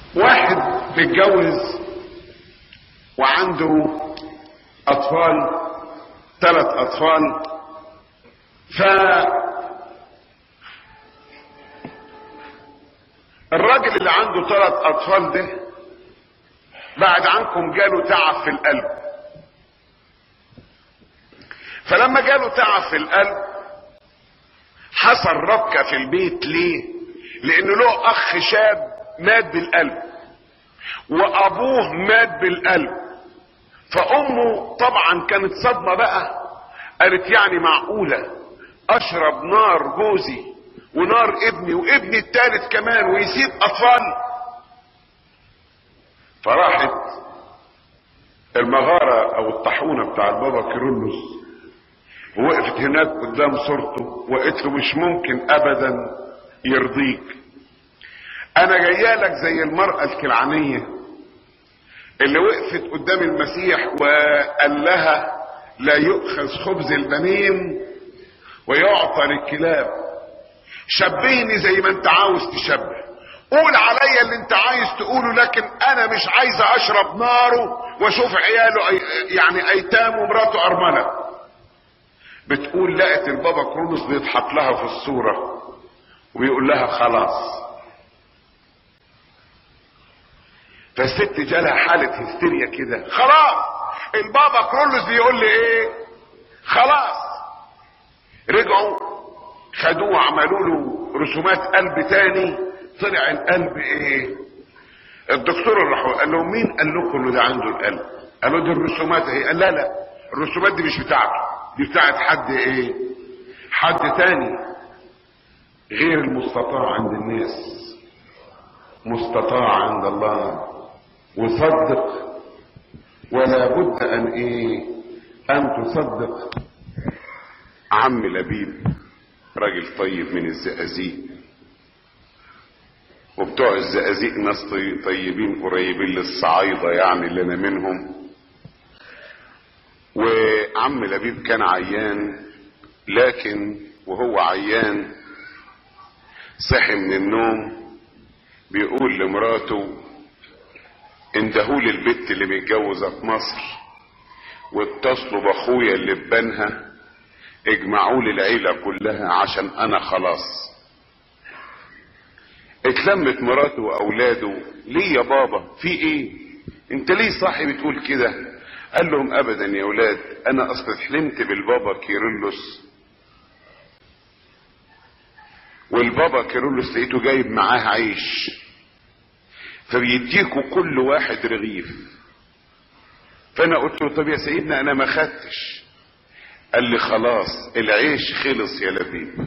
واحد بيتجوز وعنده اطفال ثلاث اطفال ف الراجل اللي عنده ثلاث اطفال ده بعد عنكم جاله تعب في القلب فلما جاله تعب في القلب حصل ربكة في البيت ليه لانه له اخ شاب مات بالقلب وابوه مات بالقلب فامه طبعا كانت صدمة بقى قالت يعني معقولة اشرب نار جوزي ونار ابني وابني التالت كمان ويسيب اطفال فراحت المغارة او الطاحونة بتاع البابا كيرلس ووقفت هناك قدام صورته وقالت له مش ممكن ابدا يرضيك انا جايه لك زي المرأة الكلعانية اللي وقفت قدام المسيح وقال لها لا يؤخذ خبز البنين ويعطى للكلاب شبهني زي ما انت عاوز تشبه قول عليا اللي انت عايز تقوله لكن انا مش عايز اشرب ناره واشوف عياله أي يعني ايتام ومراته ارمله بتقول لقت البابا كرونوس بيضحك لها في الصورة وبيقول لها خلاص فالست جالها حالة هستيريا كده خلاص البابا كرونوس بيقول لي ايه خلاص رجعوا خدوه عملوا له رسومات قلب تاني طلع القلب ايه الدكتور اللي راح قال لهم مين قال لكم انه ده عنده القلب قالوا دي الرسومات اهي قال لا لا الرسومات دي مش بتاعته دي بتاعت حد ايه حد تاني غير المستطاع عند الناس مستطاع عند الله وصدق ولا بد ان ايه ان تصدق عم لبيب راجل طيب من الزقازيق وبتوع الزقازيق ناس طيبين قريبين للصعايدة يعني اللي انا منهم وعم لبيب كان عيان لكن وهو عيان صحي من النوم بيقول لمراته اندهولي البت اللي متجوزة في مصر واتصلوا باخويا اللي في بنها اجمعوا لي العيلة كلها عشان انا خلاص اتلمت مراته واولاده ليه يا بابا في ايه انت ليه صاحي بتقول كده قال لهم ابدا يا اولاد انا اصلا حلمت بالبابا كيرلس والبابا كيرلس لقيته جايب معاه عيش فبيديكوا كل واحد رغيف فانا قلت له طب يا سيدنا انا ما خدتش قال لي خلاص العيش خلص يا لبيب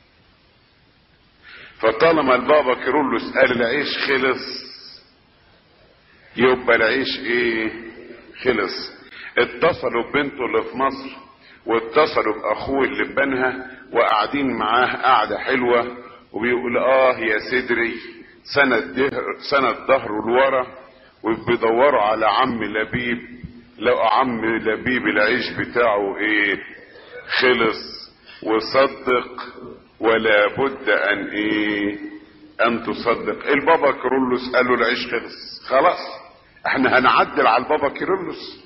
فطالما البابا كيرلس قال العيش خلص يبقى العيش ايه خلص اتصلوا ببنته اللي في مصر واتصلوا باخوه اللي في بنها وقاعدين معاه قعده حلوه وبيقول اه يا صدري سند ده سند ظهره لورا وبيدوروا على عم لبيب لقوا عم لبيب العيش بتاعه ايه خلص وصدق ولا بد ان ايه ان تصدق البابا كيرلس قال له العيش خلص خلاص احنا هنعدل على البابا كيرلس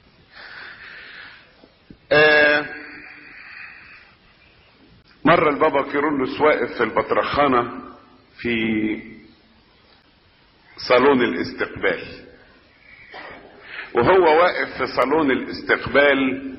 آه مرة البابا كيرلس واقف في البطرخانة في صالون الاستقبال وهو واقف في صالون الاستقبال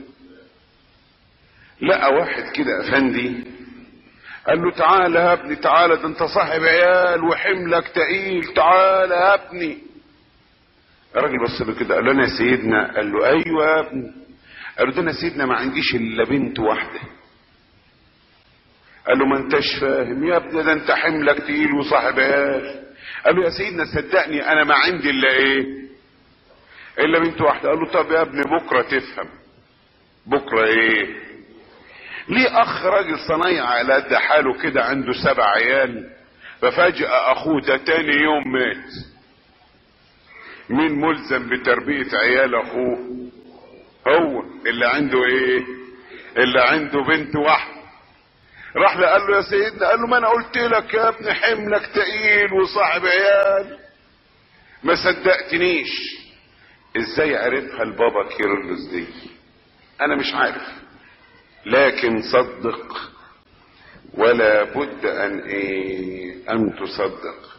لقى واحد كده افندي قال له تعالى يا ابني تعالى ده انت صاحب عيال وحملك تقيل تعالى يا ابني الراجل بص له كده قال له انا يا سيدنا قال له ايوه يا ابني قال له ده انا سيدنا ما عنديش الا بنت واحده قال له ما انتش فاهم يا ابني ده انت حملك تقيل وصاحب عيال قال له يا سيدنا صدقني انا ما عندي الا ايه الا بنت واحده قال له طب يا ابني بكره تفهم بكره ايه ليه اخ راجل صنايع على قد حاله كده عنده سبع عيال ففجأة اخوه ده تاني يوم مات مين ملزم بتربية عيال اخوه هو اللي عنده ايه اللي عنده بنت واحدة راح له قال له يا سيدنا قال له ما انا قلت لك يا ابني حملك تقيل وصاحب عيال ما صدقتنيش ازاي عرفها البابا كيرلس دي انا مش عارف لكن صدق ولا بد ان ايه ان تصدق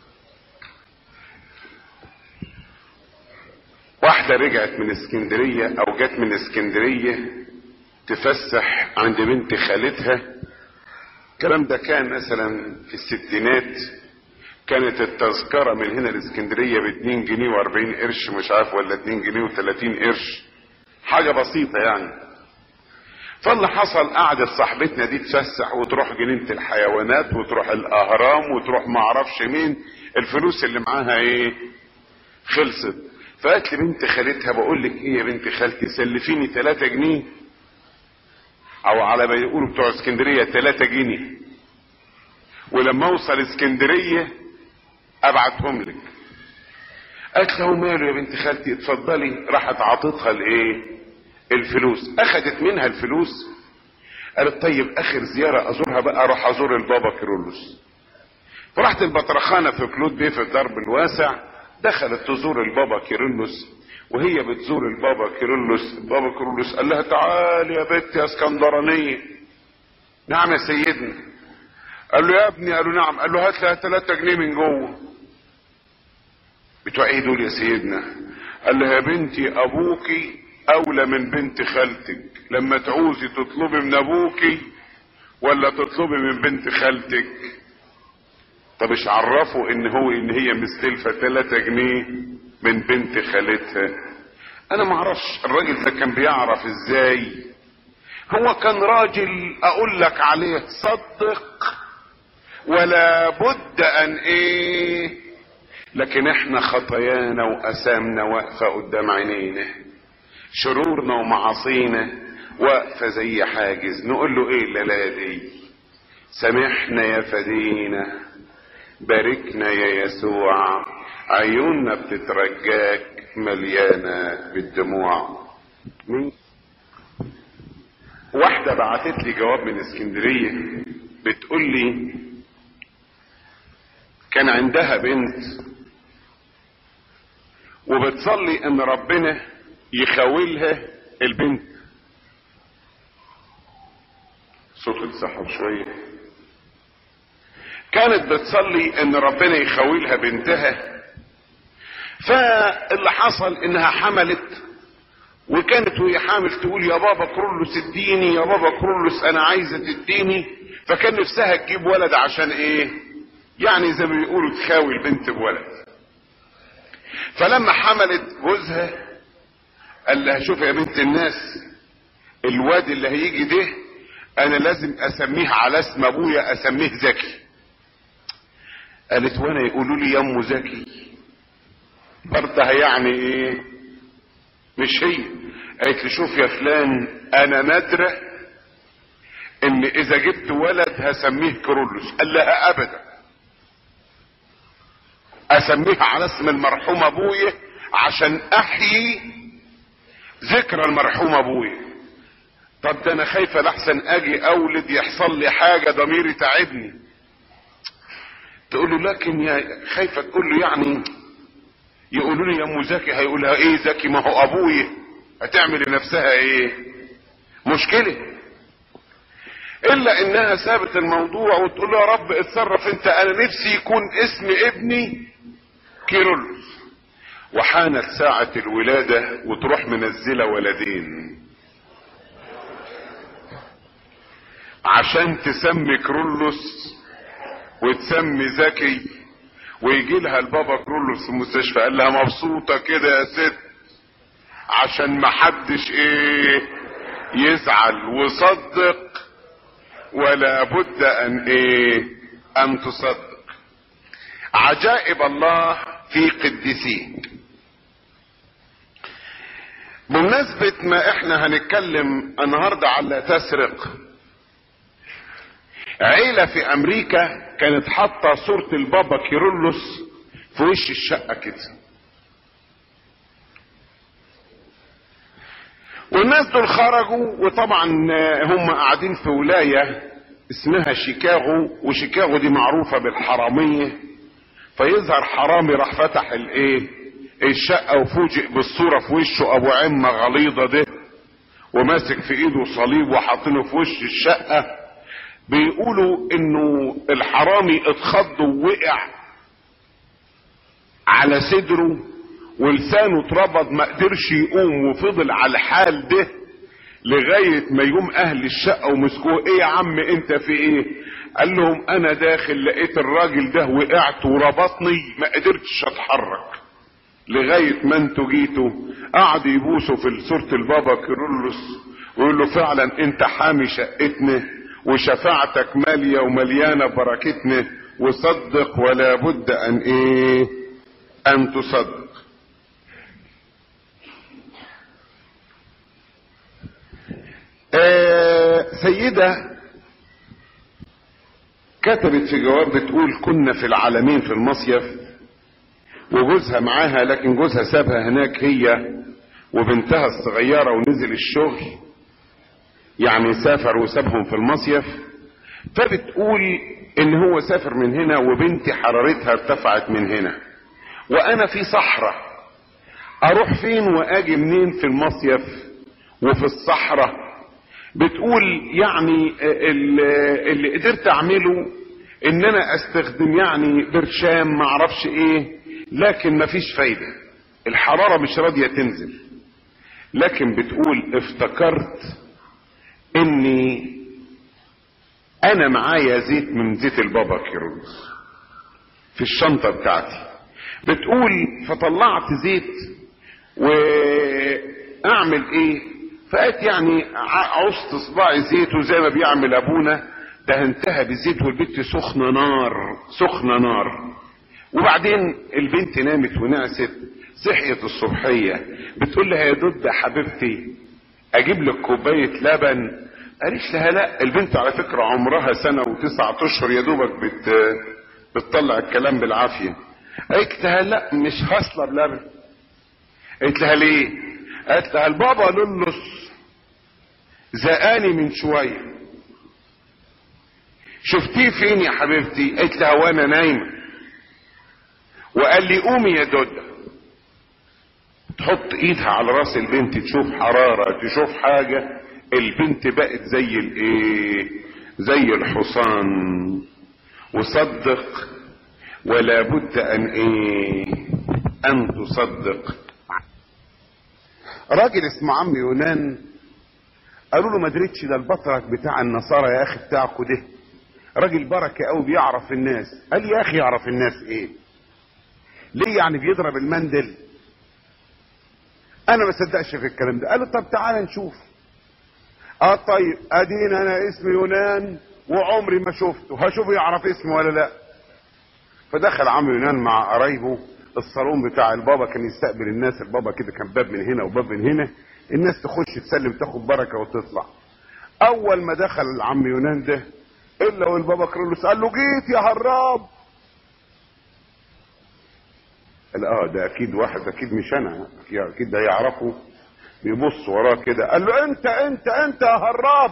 واحدة رجعت من اسكندرية او جت من اسكندرية تفسح عند بنت خالتها الكلام ده كان مثلا في الستينات كانت التذكرة من هنا لاسكندرية ب 2 جنيه و40 قرش مش عارف ولا 2 جنيه و30 قرش حاجة بسيطة يعني فاللي حصل قعدت صاحبتنا دي تفسح وتروح جنينة الحيوانات وتروح الاهرام وتروح معرفش مين الفلوس اللي معاها ايه خلصت فقالت لي بنت خالتها بقول لك ايه يا بنت خالتي سلفيني 3 جنيه او على ما يقولوا بتوع اسكندريه 3 جنيه ولما اوصل اسكندريه ابعتهم لك قالت له ماله يا بنت خالتي اتفضلي راحت عاطتها الايه الفلوس اخذت منها الفلوس قالت طيب اخر زياره ازورها بقى اروح ازور البابا كيرلس فرحت البطرخانه في كلود بيه في الدرب الواسع دخلت تزور البابا كيرلس وهي بتزور البابا كيرلس البابا كيرلس قال لها تعالي يا بنت يا اسكندرانيه نعم يا سيدنا قال له يا ابني قال له نعم قال له هات لها 3 جنيه من جوه بتوع ايه دول يا سيدنا قال لها يا بنتي ابوكي اولى من بنت خالتك لما تعوزي تطلبي من ابوكي ولا تطلبي من بنت خالتك طب ايش عرفوا ان هو ان هي مستلفه 3 جنيه من بنت خالتها انا ما اعرفش الراجل ده كان بيعرف ازاي هو كان راجل اقول لك عليه صدق ولا بد ان ايه لكن احنا خطايانا واسامنا واقفه قدام عينينا شرورنا ومعاصينا واقفه زي حاجز نقول له ايه لا دي سامحنا يا فدينا باركنا يا يسوع عيوننا بتترجاك مليانه بالدموع من واحده بعتت لي جواب من اسكندريه بتقول لي كان عندها بنت وبتصلي ان ربنا يخاولها البنت صوت اتسحب شويه كانت بتصلي ان ربنا يخاولها بنتها فاللي حصل انها حملت وكانت وهي حامل تقول يا بابا كرولوس اديني يا بابا كرولوس انا عايزه تديني فكان نفسها تجيب ولد عشان ايه يعني زي ما بيقولوا تخاوي البنت بولد فلما حملت جوزها قال لها شوف يا بنت الناس الواد اللي هيجي ده انا لازم اسميه على اسم ابويا اسميه زكي قالت وانا يقولوا لي يمه زكي برضه يعني ايه مش هي قالت لي شوف يا فلان انا نادرة ان اذا جبت ولد هسميه كرولوس قال لها ابدا اسميه على اسم المرحوم ابويا عشان احيي ذكرى المرحوم ابويا طب ده انا خايفه لحسن اجي اولد يحصل لي حاجه ضميري تعبني تقول له لكن يا خايفه تقول له يعني يقولوا لي يا ام زكي هيقولها ايه زكي ما هو ابويا هتعمل لنفسها ايه مشكله الا انها سابت الموضوع وتقول له يا رب اتصرف انت انا نفسي يكون اسم ابني كيرلس وحانت ساعة الولادة وتروح منزلة ولدين عشان تسمي كرولوس وتسمي زكي ويجي لها البابا كرولوس في المستشفى قال لها مبسوطة كده يا ست عشان محدش ايه يزعل وصدق ولا بد ان ايه ان تصدق عجائب الله في قديسيه بمناسبة ما احنا هنتكلم النهاردة على تسرق عيلة في امريكا كانت حاطة صورة البابا كيرلس في وش الشقة كده والناس دول خرجوا وطبعا هم قاعدين في ولاية اسمها شيكاغو وشيكاغو دي معروفة بالحرامية فيظهر حرامي راح فتح الايه الشقة وفوجئ بالصورة في وشه ابو عمة غليظة ده وماسك في ايده صليب وحاطينه في وش الشقة بيقولوا انه الحرامي اتخض ووقع على صدره ولسانه اتربط ما قدرش يقوم وفضل على الحال ده لغاية ما يقوم اهل الشقة ومسكوه ايه يا عم انت في ايه قال لهم انا داخل لقيت الراجل ده وقعت وربطني ما قدرتش اتحرك لغاية ما انتوا جيتوا قعدوا يبوسوا في صورة البابا كيرلس ويقول له فعلا انت حامي شقتنا وشفاعتك مالية ومليانة بركتنا وصدق ولا بد ان ايه ان تصدق آه سيدة كتبت في جواب بتقول كنا في العالمين في المصيف وجوزها معاها لكن جوزها سابها هناك هي وبنتها الصغيرة ونزل الشغل يعني سافر وسابهم في المصيف فبتقول ان هو سافر من هنا وبنتي حرارتها ارتفعت من هنا وانا في صحراء اروح فين واجي منين في المصيف وفي الصحراء بتقول يعني اللي قدرت اعمله ان انا استخدم يعني برشام معرفش ايه لكن مفيش فايدة الحرارة مش راضية تنزل لكن بتقول افتكرت اني انا معايا زيت من زيت البابا كيروس في الشنطة بتاعتي بتقول فطلعت زيت واعمل ايه فقالت يعني عصت صباعي زيت وزي ما بيعمل ابونا دهنتها بالزيت والبنت سخنة نار سخنة نار وبعدين البنت نامت ونعست صحيت الصبحية بتقول لها يا دود حبيبتي اجيب لك كوباية لبن قالت لها لا البنت على فكرة عمرها سنة وتسعة اشهر يا دوبك بت بتطلع الكلام بالعافية قالت لها لا مش هصلة بلبن قالت لها ليه قالت لها البابا لولس زقاني من شوية شفتيه فين يا حبيبتي قالت لها وانا نايمة وقال لي قومي يا دودة تحط ايدها على راس البنت تشوف حرارة تشوف حاجة البنت بقت زي الايه زي الحصان وصدق ولا بد ان ايه ان تصدق راجل اسمه عم يونان قالوا له ما دريتش ده البطرك بتاع النصارى يا اخي بتاعكوا ده راجل بركه قوي بيعرف الناس قال يا اخي يعرف الناس ايه ليه يعني بيضرب المندل انا ما صدقش في الكلام ده قال له طب تعالى نشوف اه طيب ادين انا اسمي يونان وعمري ما شفته هشوفه يعرف اسمي ولا لا فدخل عم يونان مع قرايبه الصالون بتاع البابا كان يستقبل الناس البابا كده كان باب من هنا وباب من هنا الناس تخش تسلم تاخد بركه وتطلع اول ما دخل العم يونان ده الا والبابا كرولوس قال له جيت يا هراب قال اه ده اكيد واحد اكيد مش انا اكيد ده يعرفه بيبص وراه كده قال له انت انت انت يا هراب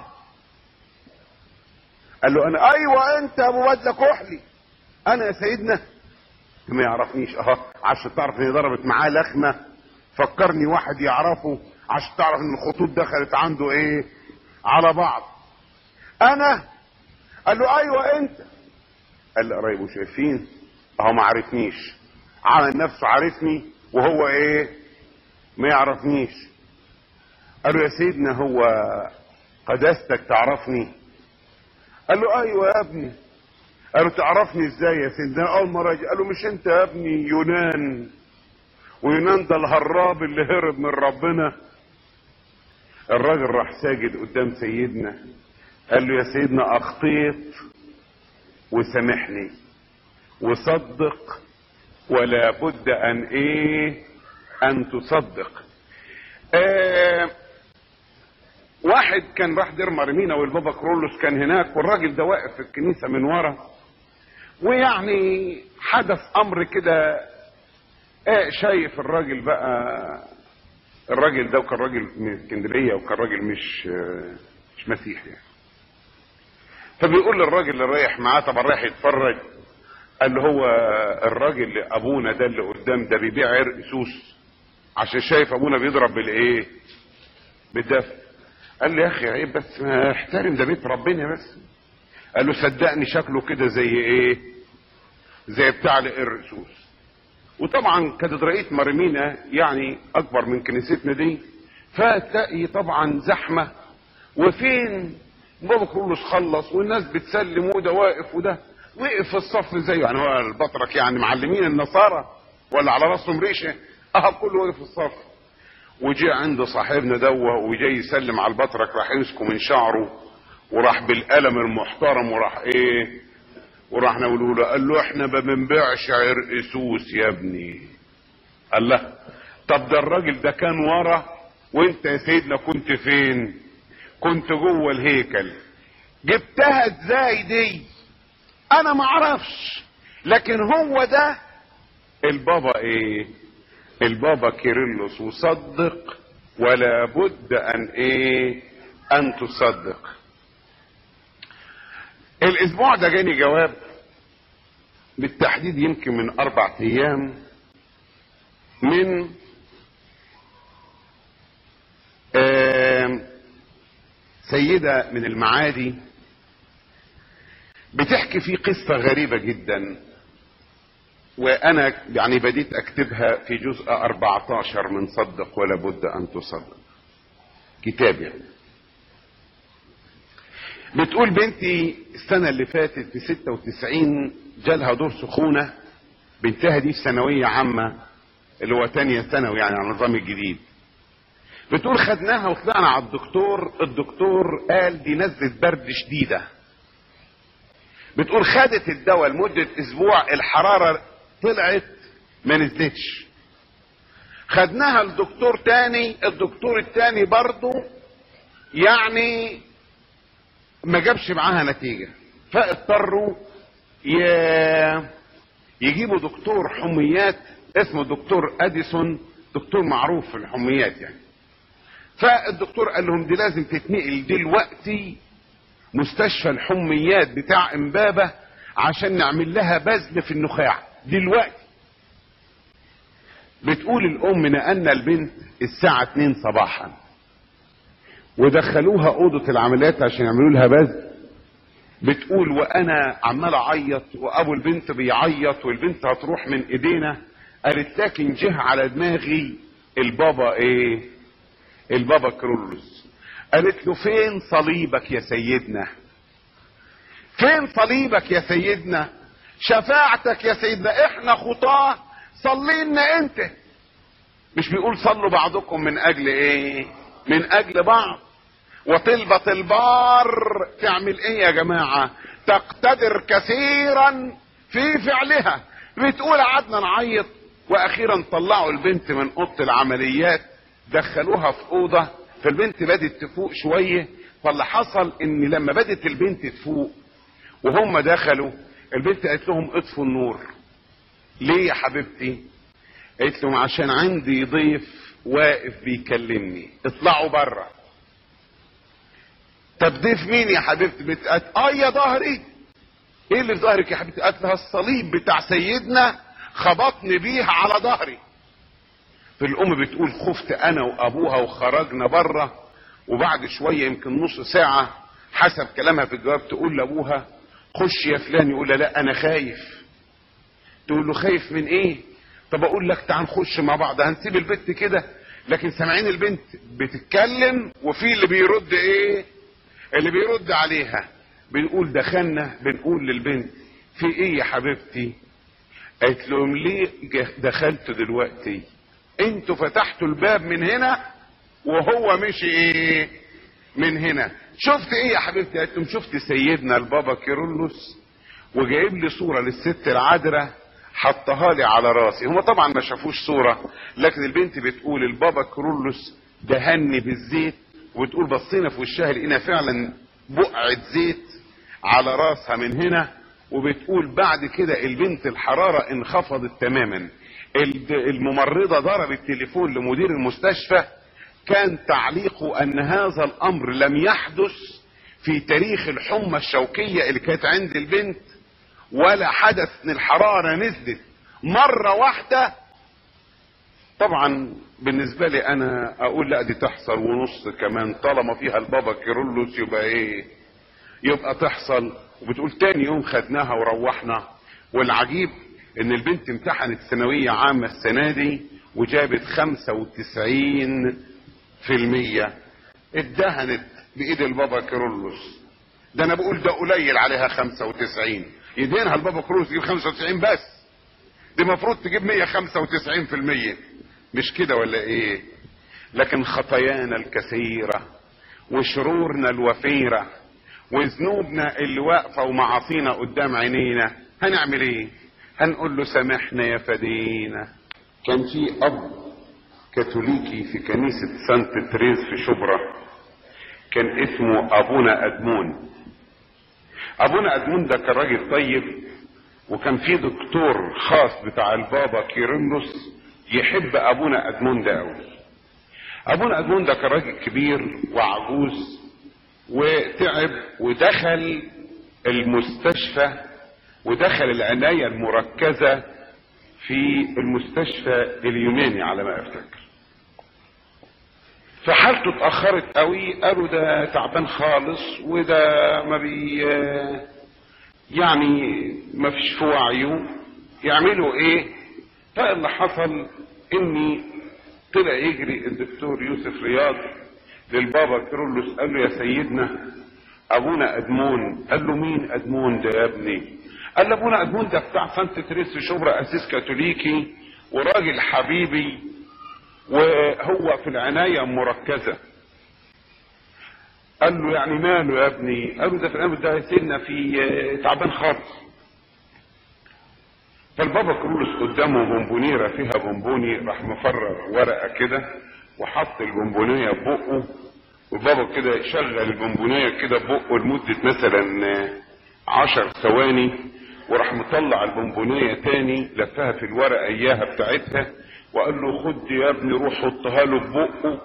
قال له انا ايوه انت ابو بدله كحلي انا يا سيدنا ما يعرفنيش اه عشان تعرف اني ضربت معاه لخمه فكرني واحد يعرفه عشان تعرف ان الخطوط دخلت عنده ايه على بعض انا قال له ايوه انت قال له قرايبه شايفين اهو ما عرفنيش عمل نفسه عارفني وهو ايه ما يعرفنيش قال له يا سيدنا هو قداستك تعرفني قال له ايوه يا ابني قال له تعرفني ازاي يا سيدنا اول مره قال له مش انت يا ابني يونان ويونان ده الهراب اللي هرب من ربنا الراجل راح ساجد قدام سيدنا قال له يا سيدنا اخطيت وسامحني وصدق ولا بد ان ايه ان تصدق آه واحد كان راح دير مرمينا والبابا كرولوس كان هناك والراجل ده واقف في الكنيسة من ورا ويعني حدث امر كده آه شايف الراجل بقى الراجل ده وكان راجل من اسكندريه وكان راجل مش آه مش مسيحي يعني فبيقول للراجل اللي رايح معاه طبعا رايح يتفرج قال له هو الراجل اللي ابونا ده اللي قدام ده بيبيع عرق سوس عشان شايف ابونا بيضرب بالايه بالدفع قال لي يا اخي عيب بس ما احترم ده بيت ربنا بس قال له صدقني شكله كده زي ايه زي بتاع القرسوس وطبعا كانت رئيس مرمينا يعني اكبر من كنيستنا دي فتلاقي طبعا زحمه وفين بابا كرولوس خلص والناس بتسلم وده واقف وده وقف في الصف زيه يعني هو البطرك يعني معلمين النصارى ولا على راسهم ريشه اه كله واقف في الصف وجي عند صاحبنا دوه وجاي يسلم على البطرك راح يمسكه من شعره وراح بالقلم المحترم وراح ايه وراح نقوله له قال له احنا ما بنبيعش عرق سوس يا ابني قال له طب ده الراجل ده كان ورا وانت يا سيدنا كنت فين كنت جوه الهيكل جبتها ازاي دي انا ما اعرفش لكن هو ده البابا ايه البابا كيرلس وصدق ولا بد ان ايه ان تصدق الاسبوع ده جاني جواب بالتحديد يمكن من اربع ايام من آه سيدة من المعادي بتحكي في قصة غريبة جدا وانا يعني بديت اكتبها في جزء 14 من صدق ولا بد ان تصدق كتاب يعني بتقول بنتي السنة اللي فاتت في 96 جالها دور سخونة بنتها دي في ثانوية عامة اللي هو تانية ثانوي يعني على النظام الجديد بتقول خدناها وطلعنا على الدكتور الدكتور قال دي نزلة برد شديدة بتقول خدت الدواء لمدة اسبوع الحرارة طلعت ما نزلتش خدناها لدكتور تاني الدكتور التاني برضه يعني ما جابش معاها نتيجة فاضطروا يجيبوا دكتور حميات اسمه دكتور اديسون دكتور معروف في الحميات يعني فالدكتور قال لهم دي لازم تتنقل دلوقتي مستشفى الحميات بتاع امبابة عشان نعمل لها بذل في النخاع دلوقتي بتقول الام نقلنا البنت الساعة 2 صباحا ودخلوها اوضة العمليات عشان يعملوا لها بذل بتقول وانا عمال اعيط وابو البنت بيعيط والبنت هتروح من ايدينا قالت لكن جه على دماغي البابا ايه البابا كرولوس قالت له فين صليبك يا سيدنا فين صليبك يا سيدنا شفاعتك يا سيدنا احنا خطاه صلينا انت مش بيقول صلوا بعضكم من اجل ايه من اجل بعض وطلبة البار تعمل ايه يا جماعة تقتدر كثيرا في فعلها بتقول قعدنا نعيط واخيرا طلعوا البنت من اوضه العمليات دخلوها في اوضه فالبنت بدت تفوق شويه فاللي حصل ان لما بدت البنت تفوق وهم دخلوا البنت قالت لهم اطفوا النور ليه يا حبيبتي قالت لهم عشان عندي ضيف واقف بيكلمني اطلعوا بره طب ضيف مين يا حبيبتي بتقات اه يا ظهري ايه اللي في ظهرك يا حبيبتي قالت لها الصليب بتاع سيدنا خبطني بيه على ظهري فالام بتقول خفت انا وابوها وخرجنا بره وبعد شويه يمكن نص ساعه حسب كلامها في الجواب تقول لابوها خش يا فلان يقول لها لا انا خايف تقول له خايف من ايه طب اقول لك تعال نخش مع بعض هنسيب البنت كده لكن سامعين البنت بتتكلم وفي اللي بيرد ايه اللي بيرد عليها بنقول دخلنا بنقول للبنت في ايه يا حبيبتي قالت لهم ليه دخلت دلوقتي انتوا فتحتوا الباب من هنا وهو مشي ايه من هنا شفت ايه يا حبيبتي قالت لهم شفت سيدنا البابا كيرلس وجايب لي صوره للست العذراء حطها لي على راسي هم طبعا ما شافوش صوره لكن البنت بتقول البابا كيرلس دهني بالزيت وبتقول بصينا في وشها لقينا فعلا بقعه زيت على راسها من هنا وبتقول بعد كده البنت الحراره انخفضت تماما الممرضه ضربت تليفون لمدير المستشفى كان تعليقه ان هذا الامر لم يحدث في تاريخ الحمى الشوكيه اللي كانت عند البنت ولا حدث ان الحرارة نزلت مرة واحدة طبعا بالنسبة لي انا اقول لا دي تحصل ونص كمان طالما فيها البابا كيرلس يبقى ايه يبقى تحصل وبتقول تاني يوم خدناها وروحنا والعجيب ان البنت امتحنت ثانوية عامة السنة دي وجابت خمسة وتسعين في المية ادهنت بايد البابا كيرلس ده انا بقول ده قليل عليها خمسة وتسعين يدينها البابا كيرلس يجيب خمسة وتسعين بس دي مفروض تجيب مية خمسة وتسعين في المية مش كده ولا ايه لكن خطايانا الكثيرة وشرورنا الوفيرة وذنوبنا اللي واقفة ومعاصينا قدام عينينا هنعمل ايه هنقول له سامحنا يا فدينا كان في اب كاثوليكي في كنيسة سانت تريز في شبرا كان اسمه ابونا ادمون ابونا ادمون ده كان راجل طيب وكان في دكتور خاص بتاع البابا كيرلس يحب ابونا ادمون ده قوي ابونا ادمون ده كان راجل كبير وعجوز وتعب ودخل المستشفى ودخل العناية المركزة في المستشفى اليوناني على ما افتكر فحالته اتأخرت قوي قالوا ده تعبان خالص وده ما بي يعني ما فيش في وعيه يعملوا ايه فاللي حصل اني طلع يجري الدكتور يوسف رياض للبابا كيرلس قال له يا سيدنا ابونا ادمون قال له مين ادمون ده يا ابني قال له ابونا ادمون ده بتاع سانت تريس شبرا اسيس كاثوليكي وراجل حبيبي وهو في العناية مركزة قال له يعني ماله يا ابني قال له ده في الامر ده سنة في تعبان خالص فالبابا كرولس قدامه بونبونيرة فيها بونبوني راح مفرغ ورقة كده وحط البونبونية ببقه والبابا كده شغل البونبونية كده ببقه لمدة مثلا عشر ثواني وراح مطلع البونبونية تاني لفها في الورقة اياها بتاعتها وقال له خد يا ابني روح حطها له في بقه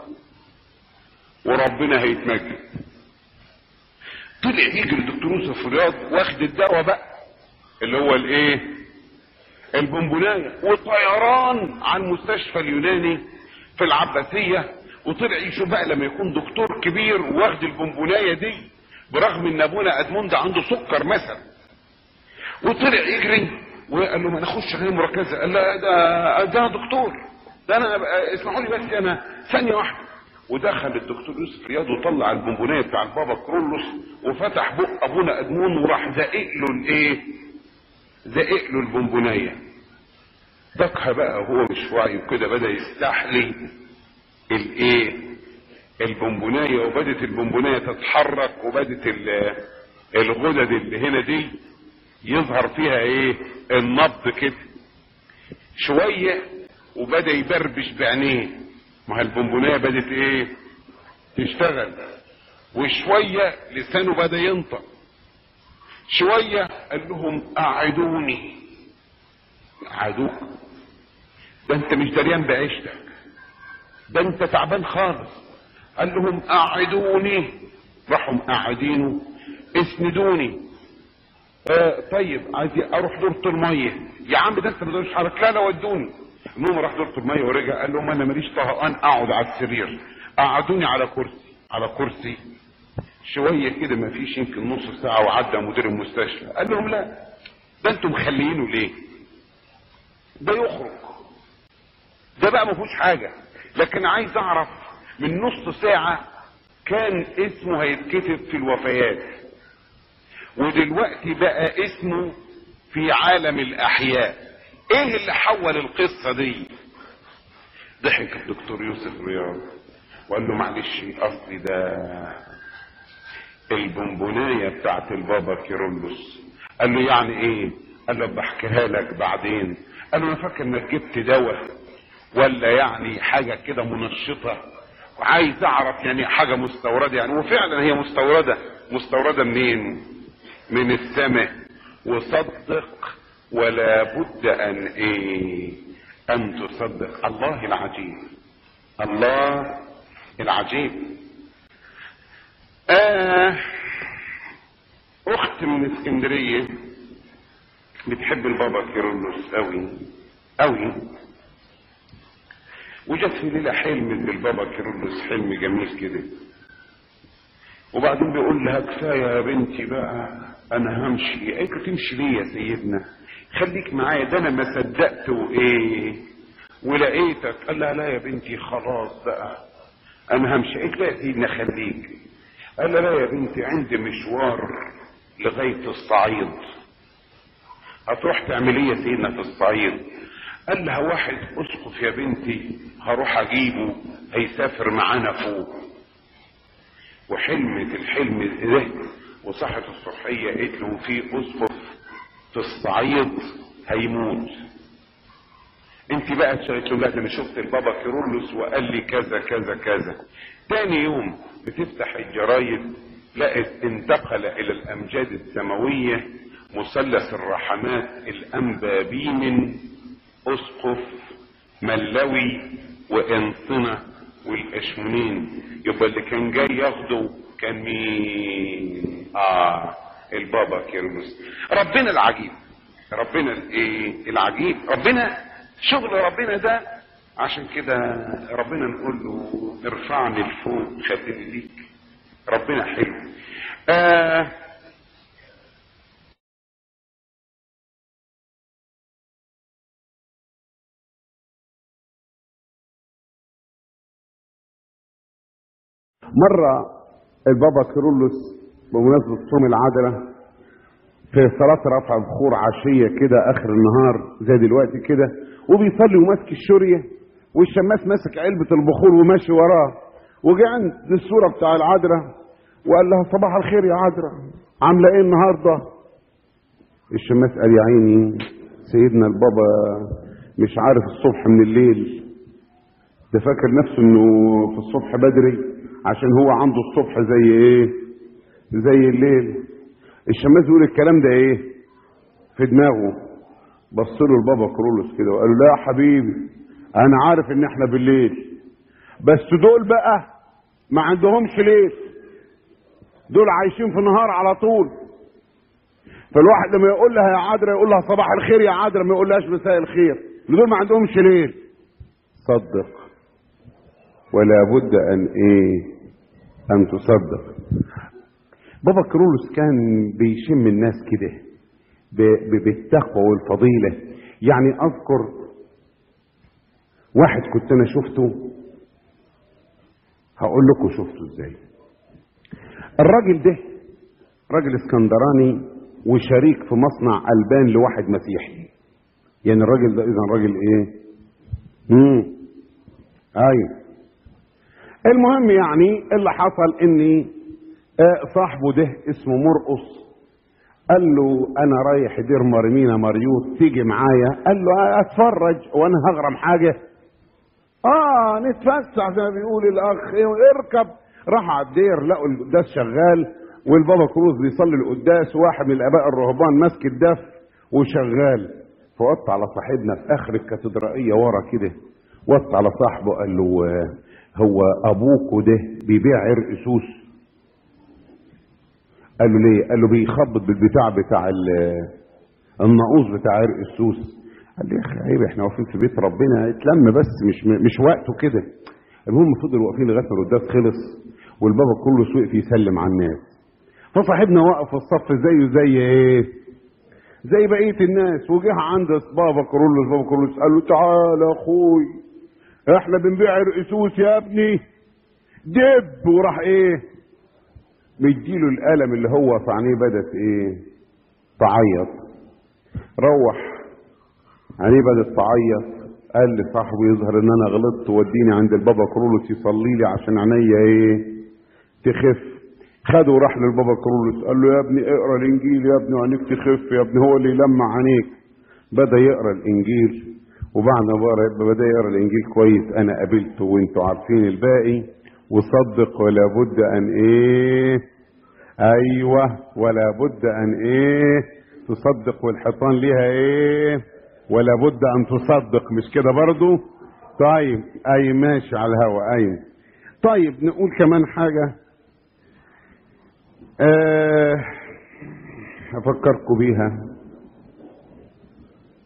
وربنا هيتمجد طلع يجري الدكتور يوسف رياض واخد الدواء بقى اللي هو الايه البونبونايه وطيران على المستشفى اليوناني في العباسيه وطلع يشوف بقى لما يكون دكتور كبير واخد البونبونايه دي برغم ان ابونا ادمون ده عنده سكر مثلا وطلع يجري وقال له ما ناخدش غير مركزه قال لا ده ده دكتور ده انا اسمحوا لي بس انا ثانيه واحده ودخل الدكتور يوسف رياض وطلع البونبونيه بتاع البابا كرولوس وفتح بق ابونا ادمون وراح زائق له الايه زائق له البونبونيه دقها بقى وهو مش واعي وكده بدا يستحلي الايه البونبونيه وبدت البونبونيه تتحرك وبدت الغدد اللي هنا دي يظهر فيها ايه النبض كده شوية وبدأ يبربش بعينيه ما هي البونبونية بدت ايه تشتغل وشوية لسانه بدأ ينطق شوية قال لهم قعدوني قعدوك ده انت مش دريان بعيشتك ده انت تعبان خالص قال لهم قعدوني راحوا مقعدينه اسندوني آه طيب عايز اروح دورة المية يا عم ده انت ما تقدرش حرك لا لا ودوني المهم راح دورة المية ورجع قال لهم انا ماليش طهقان اقعد على السرير قعدوني على كرسي على كرسي شوية كده ما فيش يمكن نص ساعة وعدى مدير المستشفى قال لهم لا ده انتم مخليينه ليه ده يخرج ده بقى ما فيهوش حاجة لكن عايز اعرف من نص ساعة كان اسمه هيتكتب في الوفيات ودلوقتي بقى اسمه في عالم الاحياء ايه اللي حول القصة دي ضحك الدكتور يوسف رياض وقال له معلش اصلي ده البونبونايه بتاعت البابا كيرلس قال له يعني ايه قال له بحكيها لك بعدين قال له انا فاكر انك جبت دواء ولا يعني حاجه كده منشطه وعايز اعرف يعني حاجه مستورده يعني وفعلا هي مستورده مستورده منين من السماء وصدق ولا بد ان ايه ان تصدق الله العجيب الله العجيب آه اخت من اسكندرية بتحب البابا كيرلس قوي قوي وجت في ليله حلم بالبابا كيرلس حلم جميل كده وبعدين بيقول لها كفايه يا بنتي بقى انا همشي قالت له تمشي ليه يا سيدنا خليك معايا ده انا ما صدقت وايه ولقيتك قال لها لا يا بنتي خلاص بقى انا همشي قالت له يا سيدنا خليك قال لها لا يا بنتي عندي مشوار لغايه الصعيد هتروح تعمل ايه يا سيدنا في الصعيد قال لها واحد اسقف يا بنتي هروح اجيبه هيسافر معانا فوق وحلمت الحلم ده وصحت الصحية قالت له في اسقف في الصعيد هيموت انت بقى قالت له لا ده انا شفت البابا كيرلس وقال لي كذا كذا كذا تاني يوم بتفتح الجرايد لقت انتقل الى الامجاد السماويه مثلث الرحمات الأنبابين أسقف ملوي وإنصنة والأشمونين يبقى اللي كان جاي ياخده كان مين؟ آه البابا كيرلس ربنا العجيب ربنا الايه العجيب ربنا شغل ربنا ده عشان كده ربنا نقول له ارفعني لفوق خليني ليك ربنا حلو آه مرة البابا كيرلس بمناسبة صوم العدلة في صلاة رفع بخور عشية كده آخر النهار زي دلوقتي كده وبيصلي وماسك الشورية والشماس ماسك علبة البخور وماشي وراه وجه عند الصورة بتاع العذراء وقال لها صباح الخير يا عذراء عاملة ايه النهاردة؟ الشماس قال يا عيني سيدنا البابا مش عارف الصبح من الليل ده فاكر نفسه انه في الصبح بدري عشان هو عنده الصبح زي ايه زي الليل الشماس يقول الكلام ده ايه في دماغه بص له البابا كرولوس كده وقال له لا يا حبيبي انا عارف ان احنا بالليل بس دول بقى ما عندهمش ليل دول عايشين في النهار على طول فالواحد لما يقول لها يا عذرا يقول لها صباح الخير يا عذرا ما يقولهاش مساء الخير دول ما عندهمش ليل صدق ولا بد ان ايه ان تصدق بابا كرولوس كان بيشم الناس كده بالتقوى والفضيلة يعني اذكر واحد كنت انا شفته هقول لكم شفته ازاي الراجل ده راجل اسكندراني وشريك في مصنع البان لواحد مسيحي يعني الراجل ده اذا راجل ايه امم ايوه المهم يعني اللي حصل ان صاحبه ده اسمه مرقص قال له انا رايح دير مرمينا مريوط تيجي معايا قال له اتفرج وانا هغرم حاجه اه نتفسح زي ما بيقول الاخ اركب راح على الدير لقوا القداس شغال والبابا كروز بيصلي القداس واحد من الاباء الرهبان ماسك الدف وشغال فوقت على صاحبنا في اخر الكاتدرائيه ورا كده وقت على صاحبه قال له هو ابوكوا ده بيبيع عرق سوس قال له ليه قال له بيخبط بالبتاع بتاع الناقوس بتاع عرق السوس قال لي يا اخي عيب احنا واقفين في بيت ربنا اتلم بس مش مش وقته كده المهم فضل واقفين لغايه ما القداس خلص والبابا كله وقف يسلم على الناس فصاحبنا وقف في الصف زيه زي ايه زي بقيه الناس وجه عند بابا كرولوس بابا كرولوس قال له تعالى يا اخوي احنا بنبيع رقسوس يا ابني دب وراح ايه مديله القلم اللي هو في عينيه بدت ايه تعيط روح عينيه بدت تعيط قال لصاحبه يظهر ان انا غلطت وديني عند البابا كرولوس يصلي لي عشان عينيا ايه تخف خده وراح للبابا كرولوس قال له يا ابني اقرا الانجيل يا ابني وعينيك تخف يا ابني هو اللي يلمع عينيك بدا يقرا الانجيل وبعد ما بدا يقرا الانجيل كويس انا قابلته وانتوا عارفين الباقي وصدق ولا بد ان ايه ايوه ولا بد ان ايه تصدق والحيطان ليها ايه ولا بد ان تصدق مش كده برضو طيب اي ماشي على الهوا اي طيب نقول كمان حاجة أه افكركم بيها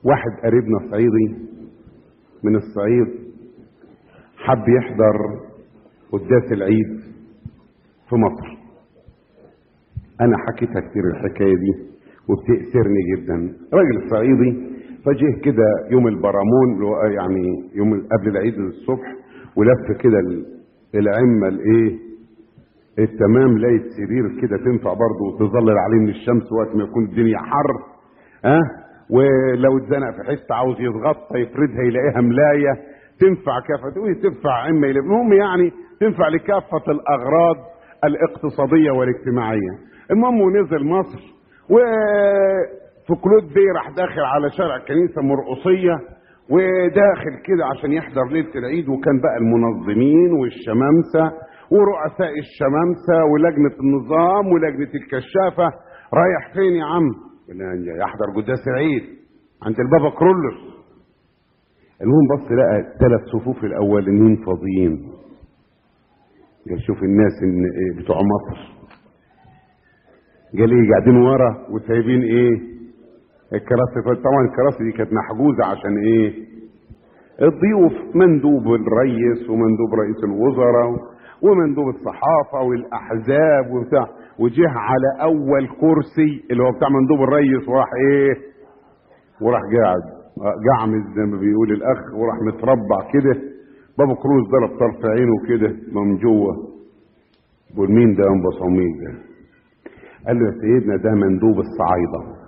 واحد قريبنا صعيدي من الصعيد حب يحضر قداس العيد في مصر انا حكيتها كتير الحكايه دي وبتأثرني جدا راجل صعيدي فجه كده يوم البرامون اللي هو يعني يوم قبل العيد الصبح ولف كده ال- العمه الايه التمام لقيت سرير كده تنفع برضه وتظلل عليه من الشمس وقت ما يكون الدنيا حر ها أه؟ ولو اتزنق في حته عاوز يتغطى يفردها يلاقيها ملايه تنفع كافه تقول تنفع عمه يلاقي- المهم يعني تنفع لكافه الاغراض الاقتصاديه والاجتماعيه المهم ونزل مصر وفي كلود بيه راح داخل على شارع كنيسه مرقصيه وداخل كده عشان يحضر ليله العيد وكان بقى المنظمين والشمامسه ورؤساء الشمامسه ولجنه النظام ولجنه الكشافه رايح فين يا عم؟ قلنا يحضر قداس العيد عند البابا كرولوس المهم بص لقى ثلاث صفوف الاولانيين فاضيين قال شوف الناس إن إيه بتوع مصر قال ايه قاعدين ورا وسايبين ايه الكراسي طبعا الكراسي دي كانت محجوزه عشان ايه الضيوف مندوب الرئيس ومندوب رئيس الوزراء ومندوب الصحافه والاحزاب وبتاع وجه على اول كرسي اللي هو بتاع مندوب الرئيس وراح ايه وراح قاعد جعمز زي ما بيقول الاخ وراح متربع كده بابا كروز ضرب طرف عينه كده من جوه بيقول مين ده ام صميل ده قال له يا سيدنا ده مندوب الصعايده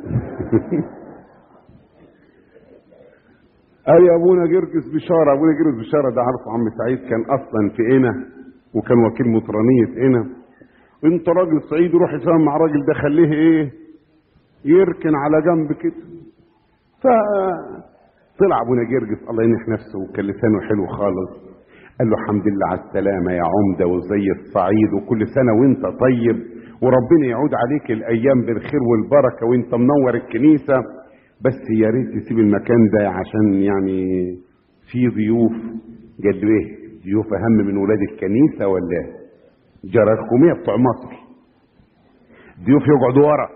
قال يا ابونا جرجس بشاره ابونا جرجس بشاره ده عارفه عم سعيد كان اصلا في قنا وكان وكيل مطرانيه قنا انت راجل صعيدي روح يتفاهم مع الراجل ده خليه ايه يركن على جنب كده فطلع ابونا جرجس الله ينح نفسه وكان لسانه حلو خالص قال له الحمد لله على السلامه يا عمده وزي الصعيد وكل سنه وانت طيب وربنا يعود عليك الايام بالخير والبركه وانت منور الكنيسه بس يا ريت تسيب المكان ده عشان يعني في ضيوف قال له ايه ضيوف اهم من ولاد الكنيسه ولا جراكميه بتوع مصر ضيوف يقعدوا ورا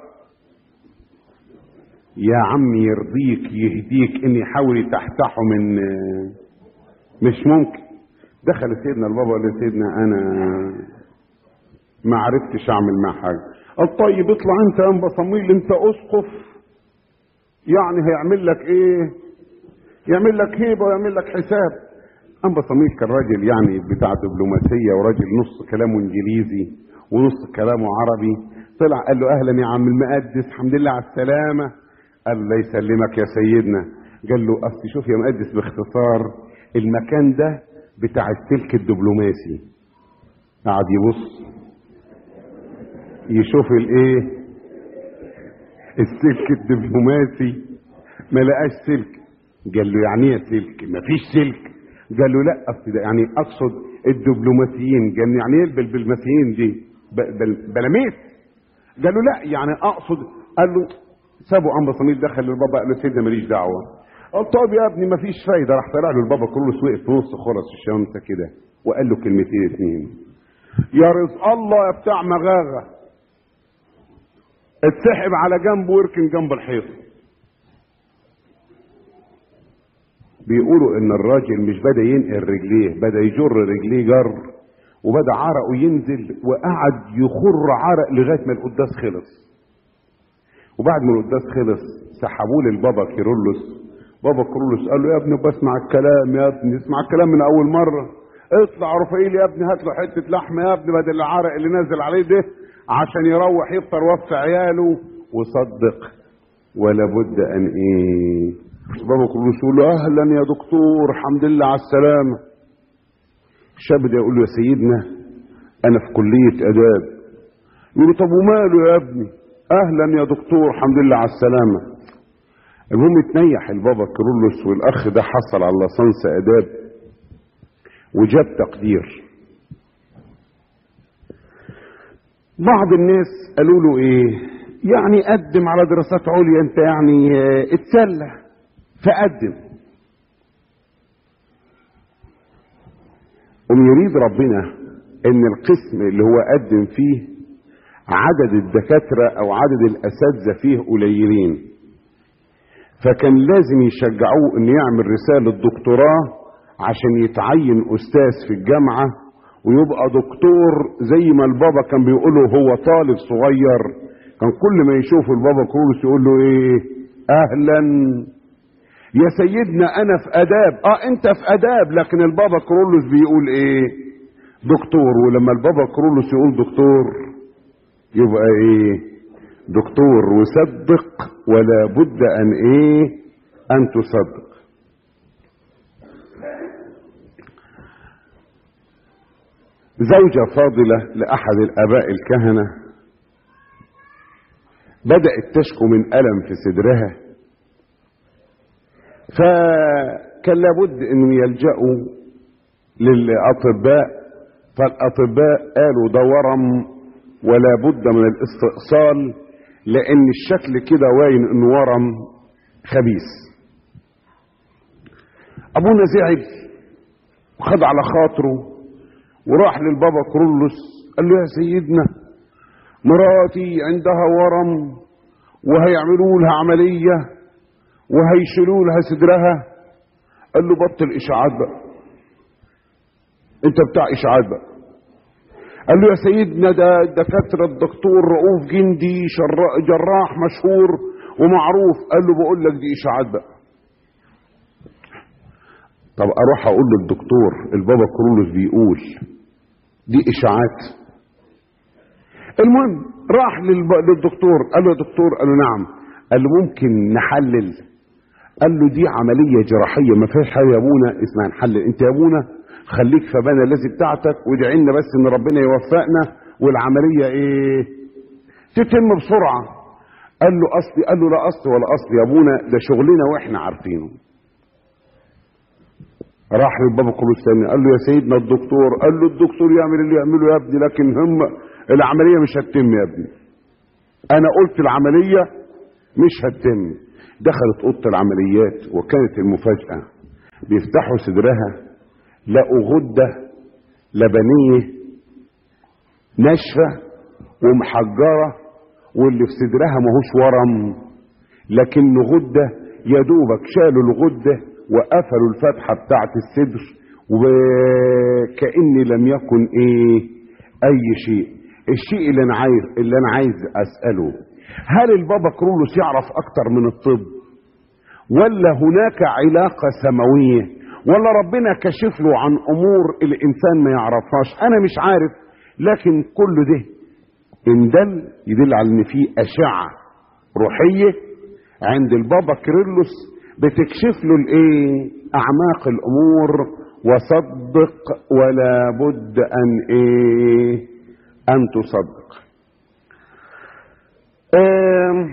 يا عم يرضيك يهديك ان يحاول يتحتحوا من مش ممكن دخل سيدنا البابا قال له سيدنا انا ما عرفتش اعمل معاه حاجه قال طيب اطلع انت يا انبا صمويل انت اسقف يعني هيعمل لك ايه يعمل لك هيبه ويعمل لك حساب انبا صمويل كان راجل يعني بتاع دبلوماسيه وراجل نص كلامه انجليزي ونص كلامه عربي طلع قال له اهلا يا عم المقدس الحمد لله على السلامه قال له الله يسلمك يا سيدنا قال له اصل شوف يا مقدس باختصار المكان ده بتاع السلك الدبلوماسي قعد يبص يشوف الايه السلك الدبلوماسي ما لقاش سلك قال له يعني ايه سلك ما فيش سلك قال له لا اصل ده يعني اقصد الدبلوماسيين قال له يعني ايه البلماسيين دي ب- بل- بلاميس قال له لا يعني اقصد قال له سابوا عم صميل دخل للبابا قال له سيدنا ماليش دعوه قال طب يا ابني ما فيش فايده راح طلع له البابا كرولوس وقف في نص خرس الشمسه كده وقال له كلمتين اتنين يا رزق الله يا بتاع مغاغه اتسحب على جنبه واركن جنب الحيط بيقولوا ان الراجل مش بدا ينقل رجليه بدا يجر رجليه جر وبدا عرقه ينزل وقعد يخر عرق لغايه ما القداس خلص وبعد ما القداس خلص سحبوه للبابا كيرلس بابا كيرلس قال له يا ابني بسمع الكلام يا ابني اسمع الكلام من اول مره اطلع رفايل يا ابني هات له حته لحمه يا ابني بدل العرق اللي نازل عليه ده عشان يروح يفطر وفي عياله وصدق ولا بد ان ايه بابا كيرلس يقول له اهلا يا دكتور الحمد لله على السلامه الشاب ده يقول له يا سيدنا انا في كليه اداب يقول له طب وماله يا ابني اهلا يا دكتور الحمد لله على السلامه المهم اتنيح البابا كيرلس والاخ ده حصل على لصنص اداب وجاب تقدير بعض الناس قالوا له ايه يعني قدم على دراسات عليا انت يعني اه، اتسلى فقدم أم يريد ربنا ان القسم اللي هو قدم فيه عدد الدكاترة او عدد الاساتذة فيه قليلين فكان لازم يشجعوه انه يعمل رسالة دكتوراه عشان يتعين استاذ في الجامعة ويبقى دكتور زي ما البابا كان بيقوله هو طالب صغير كان كل ما يشوف البابا كرولوس يقول له ايه اهلا يا سيدنا انا في اداب اه انت في اداب لكن البابا كرولوس بيقول ايه دكتور ولما البابا كرولوس يقول دكتور يبقى ايه دكتور وصدق ولا بد ان ايه ان تصدق زوجة فاضلة لأحد الآباء الكهنة بدأت تشكو من ألم في صدرها فكان لابد أن يلجأوا للأطباء فالأطباء قالوا ده ورم ولا بد من الاستئصال لأن الشكل كده واين أنه ورم خبيث أبونا زعل وخد على خاطره وراح للبابا كرولوس قال له يا سيدنا مراتي عندها ورم وهيعملوا لها عملية وهيشيلوا لها صدرها قال له بطل اشاعات بقى انت بتاع اشاعات بقى قال له يا سيدنا ده دكاترة الدكتور رؤوف جندي جراح مشهور ومعروف قال له بقول لك دي اشاعات بقى طب اروح اقول للدكتور البابا كرولوس بيقول دي اشاعات المهم راح للب... للدكتور قال له يا دكتور قال له نعم قال له ممكن نحلل قال له دي عملية جراحية ما فيهاش حاجة يا ابونا اسمها نحلل انت يا ابونا خليك في بنا الذي بتاعتك وادعي لنا بس ان ربنا يوفقنا والعملية ايه تتم بسرعة قال له اصلي قال له لا اصل ولا اصل يا ابونا ده شغلنا واحنا عارفينه راح للبابا كرولوس تاني قال له يا سيدنا الدكتور قال له الدكتور يعمل اللي يعمله يا ابني لكن هم العملية مش هتتم يا ابني انا قلت العملية مش هتتم دخلت اوضه العمليات وكانت المفاجأة بيفتحوا صدرها لقوا غدة لبنية ناشفة ومحجرة واللي في صدرها ماهوش ورم لكن غدة يا دوبك شالوا الغدة وقفلوا الفتحة بتاعت الصدر وكأن لم يكن ايه اي شيء الشيء اللي انا عايز اللي انا عايز اساله هل البابا كرولوس يعرف اكتر من الطب ولا هناك علاقة سماوية ولا ربنا كشف له عن امور الانسان ما يعرفهاش انا مش عارف لكن كل ده ان دل يدل على ان في اشعة روحية عند البابا كيرلس بتكشف له الايه اعماق الامور وصدق ولا بد ان ايه ان تصدق آم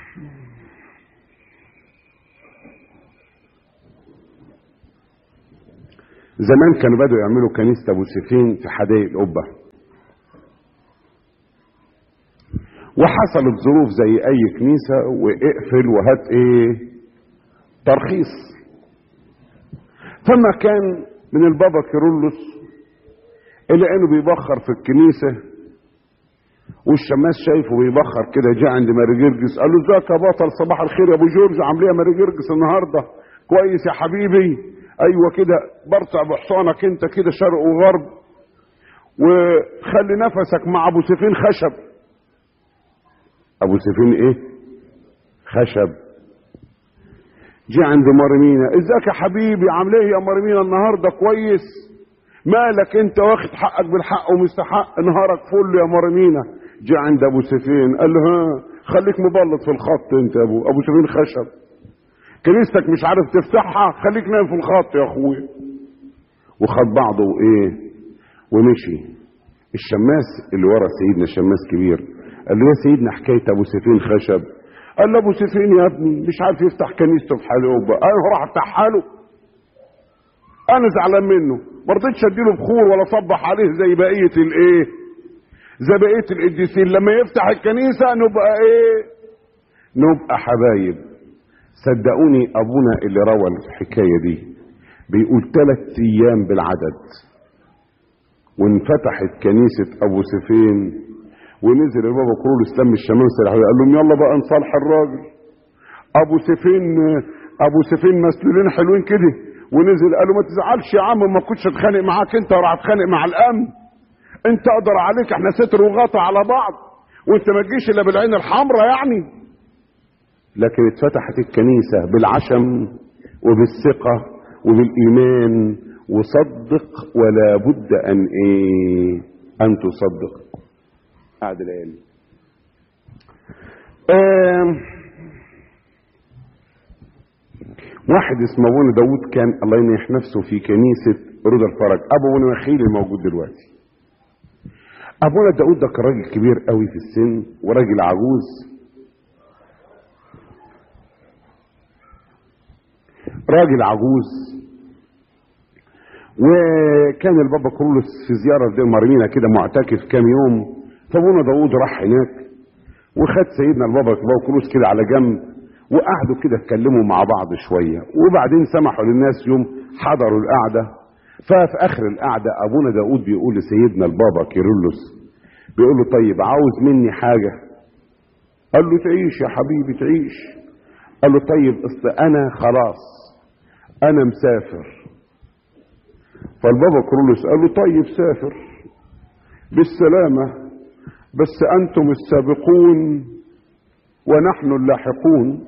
زمان كانوا بدأوا يعملوا كنيسة أبو سيفين في حدائق القبة وحصلت ظروف زي أي كنيسة واقفل وهات إيه ترخيص فما كان من البابا كيرلس اللي انه بيبخر في الكنيسة والشماس شايفه بيبخر كده جه عند ماري جرجس قال له ازيك يا بطل صباح الخير يا ابو جورج عامل ايه يا ماري جرجس النهارده كويس يا حبيبي ايوه كده برتع بحصانك انت كده شرق وغرب وخلي نفسك مع ابو سيفين خشب ابو سيفين ايه خشب جه عند مرمينا ازيك يا حبيبي عامل ايه يا مرمينا النهارده كويس مالك انت واخد حقك بالحق ومستحق نهارك فل يا مرمينا جه عند ابو سيفين قال له ها خليك مبلط في الخط انت يا ابو ابو سيفين خشب كنيستك مش عارف تفتحها خليك نايم في الخط يا اخويا وخد بعضه وايه ومشي الشماس اللي ورا سيدنا الشماس كبير قال له يا سيدنا حكايه ابو سيفين خشب قال له ابو سيفين يا ابني مش عارف يفتح كنيسته في حلوبه انا راح افتحها له انا زعلان منه ما رضيتش اديله بخور ولا صبح عليه زي بقيه الايه زي بقيه القديسين لما يفتح الكنيسه نبقى ايه نبقى حبايب صدقوني ابونا اللي روى الحكايه دي بيقول ثلاث ايام بالعدد وانفتحت كنيسه ابو سيفين ونزل البابا كرول اسلام الشمال سلاح قال لهم يلا بقى نصالح الراجل ابو سيفين ابو سيفين مسلولين حلوين كده ونزل قال له ما تزعلش يا عم ما كنتش اتخانق معاك انت وراح اتخانق مع الامن انت اقدر عليك احنا ستر وغطا على بعض وانت ما تجيش الا بالعين الحمراء يعني لكن اتفتحت الكنيسه بالعشم وبالثقه وبالايمان وصدق ولا بد ان ايه ان تصدق قاعد الآن واحد اسمه ابونا داود كان الله ينيح نفسه في كنيسة رضا الفرج ابو ابونا مخيل الموجود دلوقتي ابونا داود ده كان راجل كبير قوي في السن وراجل عجوز راجل عجوز وكان البابا كرولوس في زيارة في مرمينا كده معتكف كام يوم فابونا داود راح هناك وخد سيدنا البابا كرولوس كده على جنب وقعدوا كده اتكلموا مع بعض شوية وبعدين سمحوا للناس يوم حضروا القعدة ففي اخر القعدة ابونا داود بيقول لسيدنا البابا كيرلس بيقول له طيب عاوز مني حاجة قال له تعيش يا حبيبي تعيش قال له طيب اصل انا خلاص انا مسافر فالبابا كرولوس قال له طيب سافر بالسلامة بس أنتم السابقون ونحن اللاحقون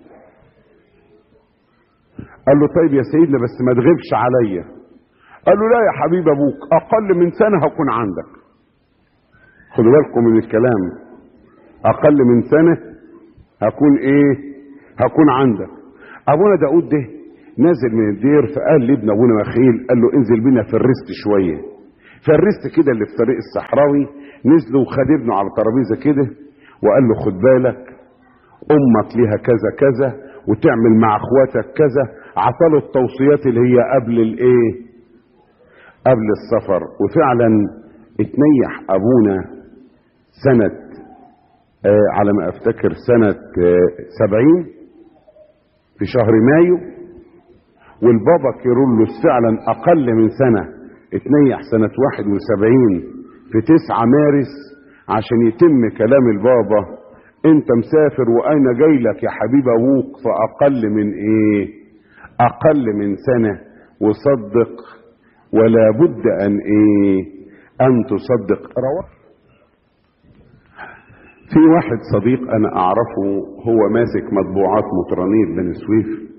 قال له طيب يا سيدنا بس ما تغيبش عليا قال له لا يا حبيب ابوك اقل من سنه هكون عندك خدوا بالكم من الكلام اقل من سنه هكون ايه هكون عندك ابونا داود ده نازل من الدير فقال لابن ابونا مخيل قال له انزل بينا في الرست شويه فالرست كده اللي في طريق الصحراوي نزلوا وخد ابنه على ترابيزه كده وقال له خد بالك امك ليها كذا كذا وتعمل مع اخواتك كذا عطاله التوصيات اللي هي قبل الايه قبل السفر وفعلا اتنيح ابونا سنة آه على ما افتكر سنة آه سبعين في شهر مايو والبابا كيرلس فعلا اقل من سنة اتنيح سنة واحد وسبعين في تسعة مارس عشان يتم كلام البابا انت مسافر وانا جاي لك يا حبيب ابوك في اقل من ايه اقل من سنة وصدق ولا بد ان ايه ان تصدق روى في واحد صديق انا اعرفه هو ماسك مطبوعات مطرانية بني سويف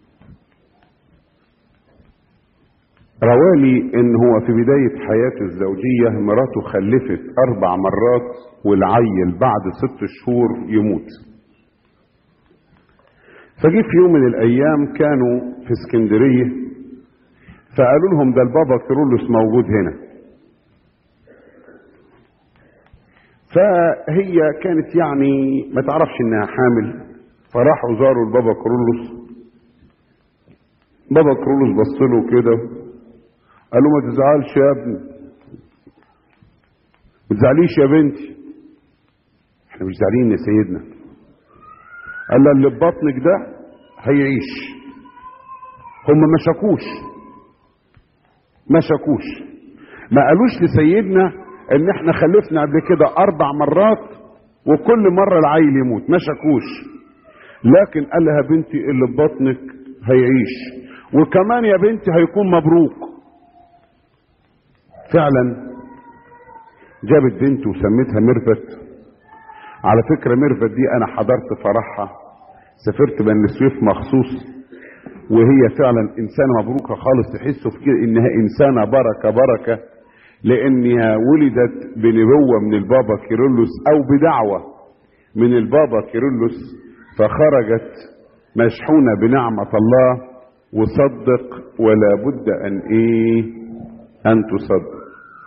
روالي ان هو في بداية حياته الزوجية مراته خلفت اربع مرات والعيل بعد ست شهور يموت فجي في يوم من الايام كانوا في اسكندرية فقالوا لهم ده البابا كيرلس موجود هنا فهي كانت يعني ما تعرفش انها حامل فراحوا زاروا البابا كيرلس بابا كيرلس بص له كده قال له ما تزعلش يا ابني ما تزعليش يا بنتي احنا مش زعلانين يا سيدنا قال له اللي في بطنك ده هيعيش هم ما شكوش ما شكوش ما قالوش لسيدنا ان احنا خلفنا قبل كده اربع مرات وكل مرة العيل يموت ما شكوش لكن قال لها بنتي اللي في بطنك هيعيش وكمان يا بنتي هيكون مبروك فعلا جابت بنت وسميتها ميرفت على فكرة ميرفت دي انا حضرت فرحها سافرت بني سويف مخصوص وهي فعلا انسانة مبروكة خالص تحسوا في كده انها انسانة بركة بركة لانها ولدت بنبوة من البابا كيرلس او بدعوة من البابا كيرلس فخرجت مشحونة بنعمة الله وصدق ولا بد ان ايه ان تصدق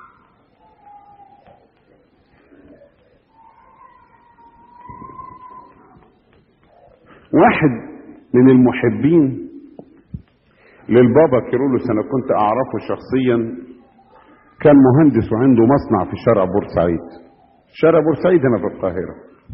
واحد من المحبين للبابا كيرلس انا كنت اعرفه شخصيا كان مهندس وعنده مصنع في شارع بورسعيد شارع بورسعيد هنا في القاهرة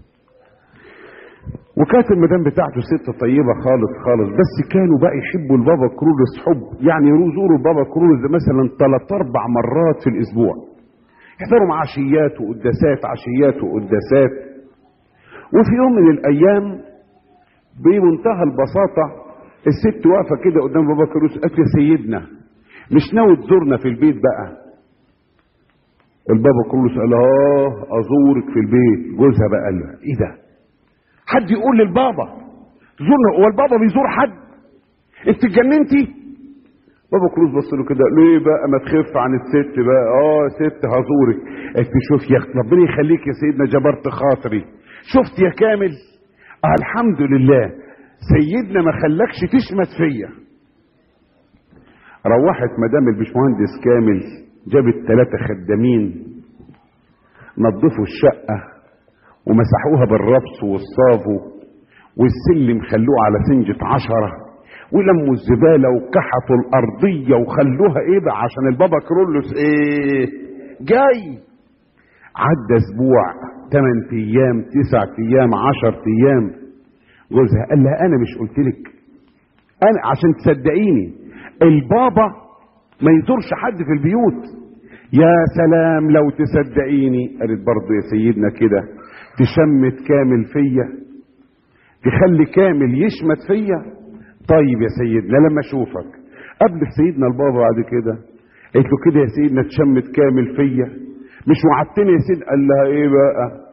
وكانت المدام بتاعته ست طيبة خالص خالص بس كانوا بقى يحبوا البابا كرولس حب يعني يزوروا البابا كرولس ده مثلا ثلاث اربع مرات في الاسبوع يحضروا مع عشيات وقداسات عشيات وقداسات وفي يوم من الايام بمنتهى البساطة الست واقفة كده قدام بابا كروس قالت يا سيدنا مش ناوي تزورنا في البيت بقى البابا كروس قال اه ازورك في البيت جوزها بقى قال له ايه ده حد يقول للبابا تزورنا هو البابا بيزور حد انت اتجننتي بابا كروز بص له كده ليه بقى ما تخف عن الست بقى اه ست هزورك قلت شوف يا أخت، ربنا يخليك يا سيدنا جبرت خاطري شفت يا كامل آه الحمد لله سيدنا ما خلاكش تشمت فيا روحت مدام البشمهندس كامل جابت ثلاثة خدامين نظفوا الشقة ومسحوها بالربس والصافو والسلم خلوه على سنجة عشرة ولموا الزبالة وكحفوا الأرضية وخلوها إيه بقى عشان البابا كرولوس إيه جاي عدى أسبوع تمن أيام تسع أيام عشر أيام جوزها قال لها أنا مش قلت لك أنا عشان تصدقيني البابا ما يزورش حد في البيوت يا سلام لو تصدقيني قالت برضه يا سيدنا كده تشمت كامل فيا تخلي كامل يشمت فيا طيب يا سيدنا لما اشوفك قبل سيدنا البابا بعد كده قلت له كده يا سيدنا تشمت كامل فيا مش وعدتني يا سيدنا قال لها ايه بقى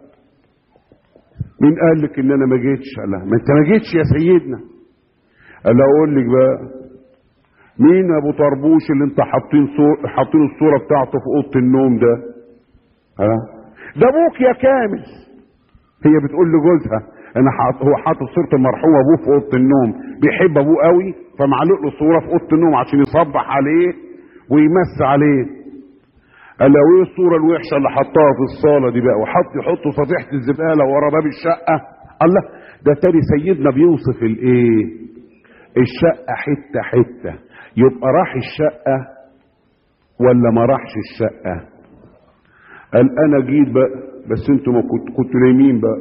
مين قال لك ان انا ما جيتش قال لها ما انت ما جيتش يا سيدنا قال لها اقول لك بقى مين ابو طربوش اللي انت حاطين صور حاطين الصوره بتاعته في اوضه النوم ده ها ده ابوك يا كامل هي بتقول لجوزها انا حاط هو حاطط صوره المرحوم ابوه في اوضه النوم بيحب ابوه قوي فمعلق له صوره في اوضه النوم عشان يصبح عليه ويمس عليه قال له ايه الصوره الوحشه اللي حطها في الصاله دي بقى وحط يحط صفيحه الزباله ورا باب الشقه الله ده تاني سيدنا بيوصف الايه الشقه حته حته يبقى راح الشقه ولا ما راحش الشقه قال انا جيت بقى بس انتوا ما كنت كنتوا نايمين بقى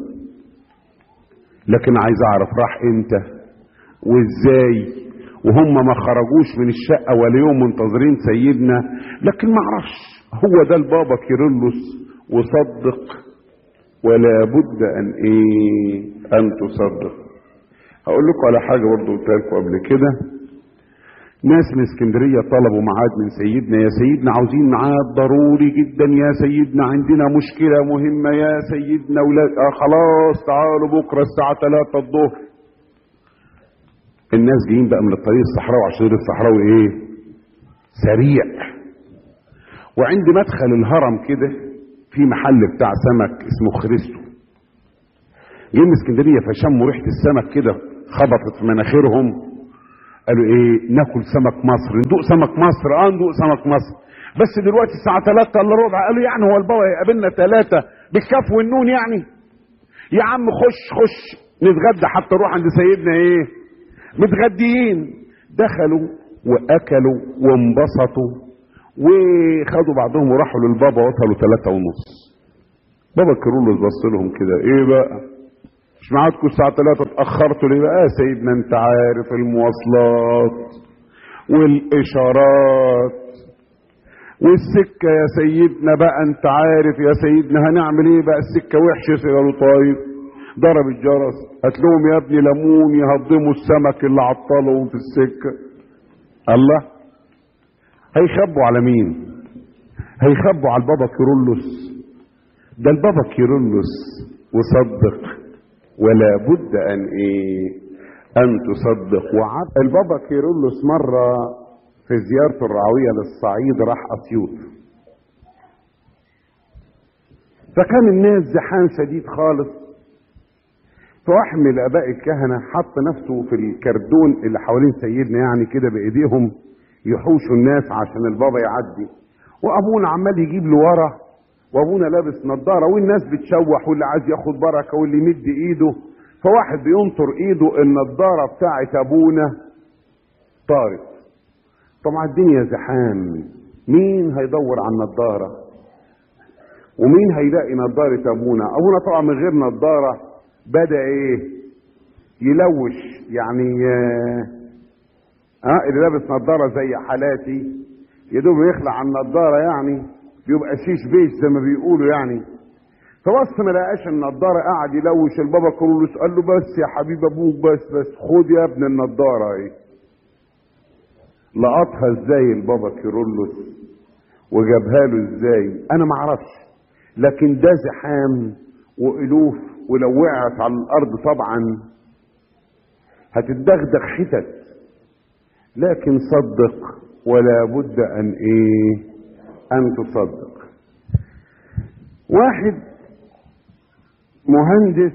لكن عايز اعرف راح امتى وازاي وهم ما خرجوش من الشقة ولا يوم منتظرين سيدنا لكن ما اعرفش هو ده البابا كيرلس وصدق ولا بد ان ايه ان تصدق هقول لكم على حاجة برضه قلتها لكم قبل كده ناس من اسكندرية طلبوا ميعاد من سيدنا يا سيدنا عاوزين ميعاد ضروري جدا يا سيدنا عندنا مشكلة مهمة يا سيدنا ولا آه خلاص تعالوا بكرة الساعة 3 الظهر الناس جايين بقى من الطريق الصحراوي عشان الصحراوي ايه سريع وعند مدخل الهرم كده في محل بتاع سمك اسمه خريستو جايين من اسكندريه فشموا ريحه السمك كده خبطت في مناخيرهم قالوا ايه ناكل سمك مصر ندوق سمك مصر اه ندوق سمك مصر بس دلوقتي الساعه 3 الا ربع قالوا يعني هو البابا يقابلنا 3 بالكاف والنون يعني يا عم خش خش نتغدى حتى نروح عند سيدنا ايه متغديين دخلوا واكلوا وانبسطوا وخدوا بعضهم وراحوا للبابا وصلوا ثلاثة ونص بابا كيرلس بص لهم كده ايه بقى مش معادكم الساعة 3 اتأخرتوا ليه بقى يا سيدنا انت عارف المواصلات والإشارات والسكة يا سيدنا بقى انت عارف يا سيدنا هنعمل ايه بقى السكة وحشة قالوا طيب ضرب الجرس هات لهم يا ابني ليمون يهضموا السمك اللي عطلهم في السكة الله هيخبوا على مين هيخبوا على البابا كيرلس ده البابا كيرلس وصدق ولا بد ان ايه ان تصدق وعد البابا كيرلس مرة في زيارته الرعوية للصعيد راح اسيوط فكان الناس زحام شديد خالص فواحد من الاباء الكهنه حط نفسه في الكردون اللي حوالين سيدنا يعني كده بايديهم يحوشوا الناس عشان البابا يعدي وابونا عمال يجيب له ورا وابونا لابس نظاره والناس بتشوح واللي عايز ياخد بركه واللي يمد ايده فواحد بينطر ايده النظاره بتاعت ابونا طارت طبعا الدنيا زحام مين هيدور على النظاره ومين هيلاقي نظاره ابونا ابونا طبعا من غير نظاره بدا ايه يلوش يعني اه آه، اللي لابس نظاره زي حالاتي يا دوب يخلع عن النظاره يعني بيبقى شيش بيش زي ما بيقولوا يعني فبص ما لقاش النضاره قعد يلوش البابا كرولوس قال له بس يا حبيب ابوك بس بس خد يا ابن النضاره اهي لقطها ازاي البابا كيرلس وجابها له ازاي انا ما اعرفش لكن ده زحام والوف ولو وقعت على الارض طبعا هتتدغدغ حتت لكن صدق ولا بد ان ايه ان تصدق واحد مهندس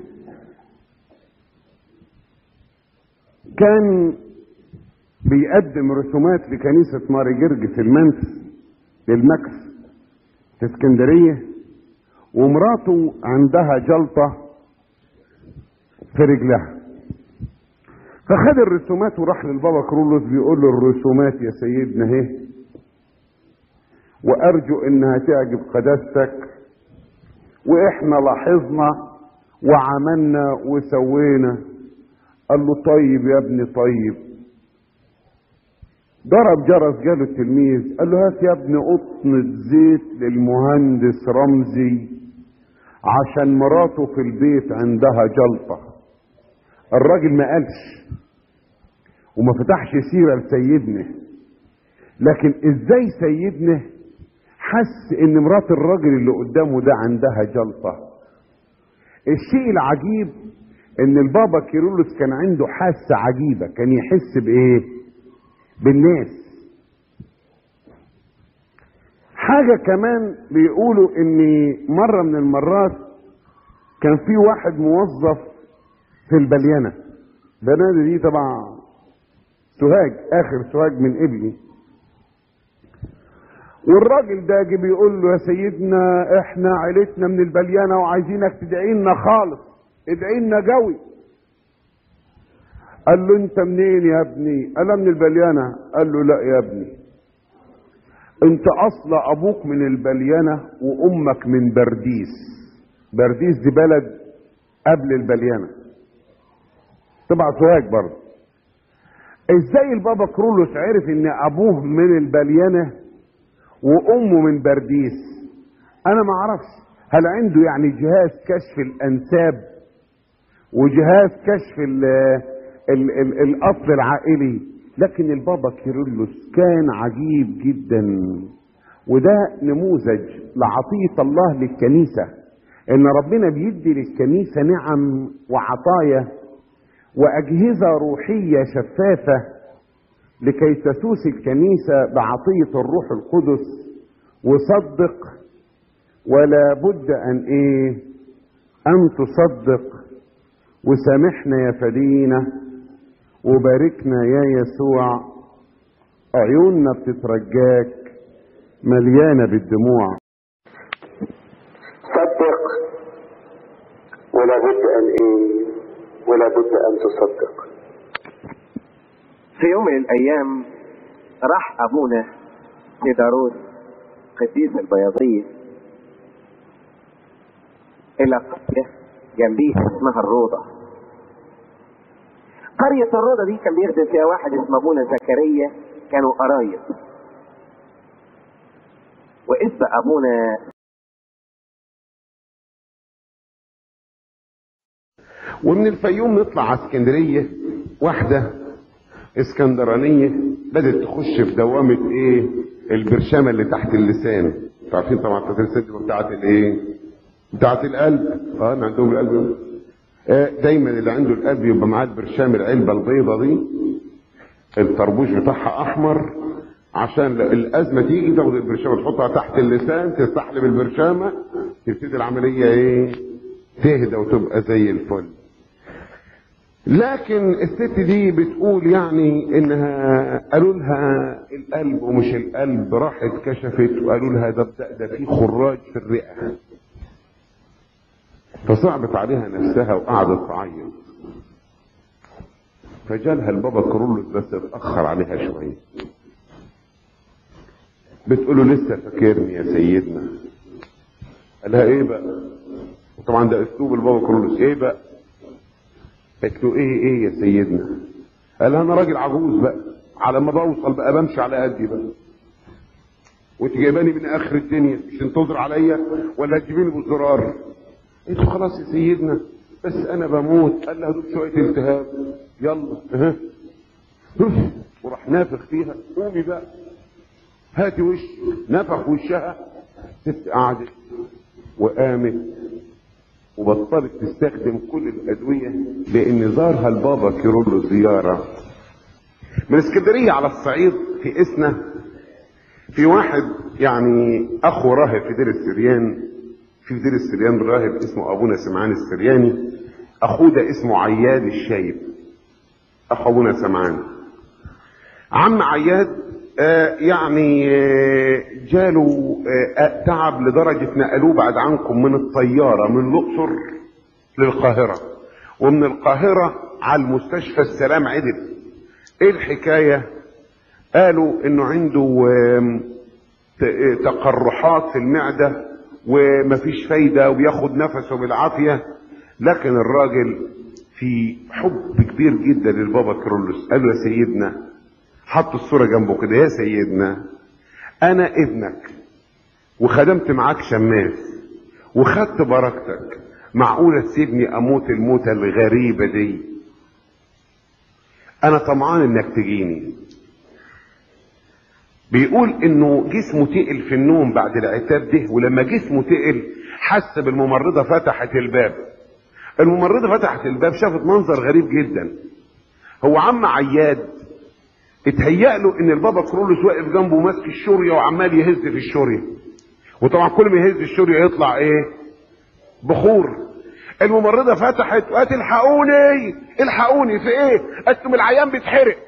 كان بيقدم رسومات لكنيسة ماري جرجس المنس للمكس في اسكندرية ومراته عندها جلطة في رجلها فخد الرسومات وراح للبابا كرولوس بيقول له الرسومات يا سيدنا اهي وارجو انها تعجب قداستك واحنا لاحظنا وعملنا وسوينا قال له طيب يا ابني طيب ضرب جرس جاله التلميذ قال له هات يا ابني قطنة زيت للمهندس رمزي عشان مراته في البيت عندها جلطة الراجل ما قالش وما فتحش سيرة لسيدنا لكن ازاي سيدنا حس ان مرات الراجل اللي قدامه ده عندها جلطة الشيء العجيب ان البابا كيرلس كان عنده حاسة عجيبة كان يحس بايه بالناس حاجة كمان بيقولوا ان مرة من المرات كان في واحد موظف في البليانة البليانة دي تبع سوهاج اخر سوهاج من ابني والراجل ده جه بيقول له يا سيدنا احنا عيلتنا من البليانة وعايزينك تدعي لنا خالص ادعي لنا قوي قال له انت منين يا ابني قال من البليانة قال له لا يا ابني انت اصل ابوك من البليانة وامك من برديس برديس دي بلد قبل البليانة تبع سوهاج برضه ازاي البابا كرولوس عرف ان ابوه من البليانة وامه من برديس انا ما اعرفش هل عنده يعني جهاز كشف الانساب وجهاز كشف ال ال ال الاصل العائلي لكن البابا كيرلس كان عجيب جدا وده نموذج لعطية الله للكنيسة ان ربنا بيدي للكنيسة نعم وعطايا واجهزة روحية شفافة لكي تسوس الكنيسة بعطية الروح القدس وصدق ولا بد ان ايه ان تصدق وسامحنا يا فدينا وباركنا يا يسوع عيوننا بتترجاك مليانة بالدموع صدق ولا بد ان ايه ولا بد ان تصدق في يوم من الايام راح ابونا نيداروس قديس البياضية الى قرية جنبيها اسمها الروضة قرية الروضة دي كان بيخدم فيها واحد اسمه ابونا زكريا كانوا قرايب واسم ابونا ومن الفيوم نطلع على اسكندرية واحدة اسكندرانية بدأت تخش في دوامة ايه البرشامة اللي تحت اللسان انتوا عارفين طبعا تحت اللسان دي بتاعت الايه بتاعت القلب اه أنا عندهم القلب آه دايما اللي عنده القلب يبقى معاه البرشام العلبة البيضة دي الطربوش بتاعها احمر عشان الازمه تيجي تاخد البرشامه تحطها تحت اللسان تستحلب البرشامه تبتدي العمليه ايه تهدى وتبقى زي الفل لكن الست دي بتقول يعني انها قالوا لها القلب ومش القلب راحت كشفت وقالوا لها ده ده, ده في خراج في الرئه فصعبت عليها نفسها وقعدت تعيط فجالها البابا كرولوس بس اتاخر عليها شويه بتقول له لسه فاكرني يا سيدنا قال لها ايه بقى طبعا ده اسلوب البابا كرولوس ايه بقى قالت له ايه ايه يا سيدنا قال لها انا راجل عجوز بقى على ما بوصل بقى بمشي على قدي بقى وانت جايباني من اخر الدنيا مش تنتظر عليا ولا تجيبيني بالزرار قلت له خلاص يا سيدنا بس انا بموت قال لها دول شويه التهاب يلا ها هف. وراح نافخ فيها قومي بقى هاتي وش نفخ وشها ست قعدت وقامت وبطلت تستخدم كل الادويه لان زارها البابا كيرلو زياره من اسكندريه على الصعيد في اسنا في واحد يعني اخو راهب في دير السريان في دير السريان راهب اسمه ابونا سمعان السرياني اخوه ده اسمه عياد الشايب اخو ابونا سمعان عم عياد آه يعني آه جاله آه تعب لدرجة نقلوه بعد عنكم من الطيارة من الأقصر للقاهرة ومن القاهرة على المستشفى السلام عدل ايه الحكاية قالوا انه عنده تقرحات في المعدة ومفيش فايدة وبياخد نفسه بالعافية لكن الراجل في حب كبير جدا للبابا كرولوس قال له يا سيدنا حط الصورة جنبه كده يا سيدنا انا ابنك وخدمت معاك شماس وخدت بركتك معقولة تسيبني اموت الموتة الغريبة دي انا طمعان انك تجيني بيقول انه جسمه تقل في النوم بعد العتاب ده ولما جسمه تقل حس بالممرضة فتحت الباب الممرضة فتحت الباب شافت منظر غريب جدا هو عم عياد اتهيأ له ان البابا كرولوس واقف جنبه ماسك الشورية وعمال يهز في الشورية وطبعا كل ما يهز الشورية يطلع ايه بخور الممرضة فتحت وقالت الحقوني الحقوني في ايه قالت لهم العيان بيتحرق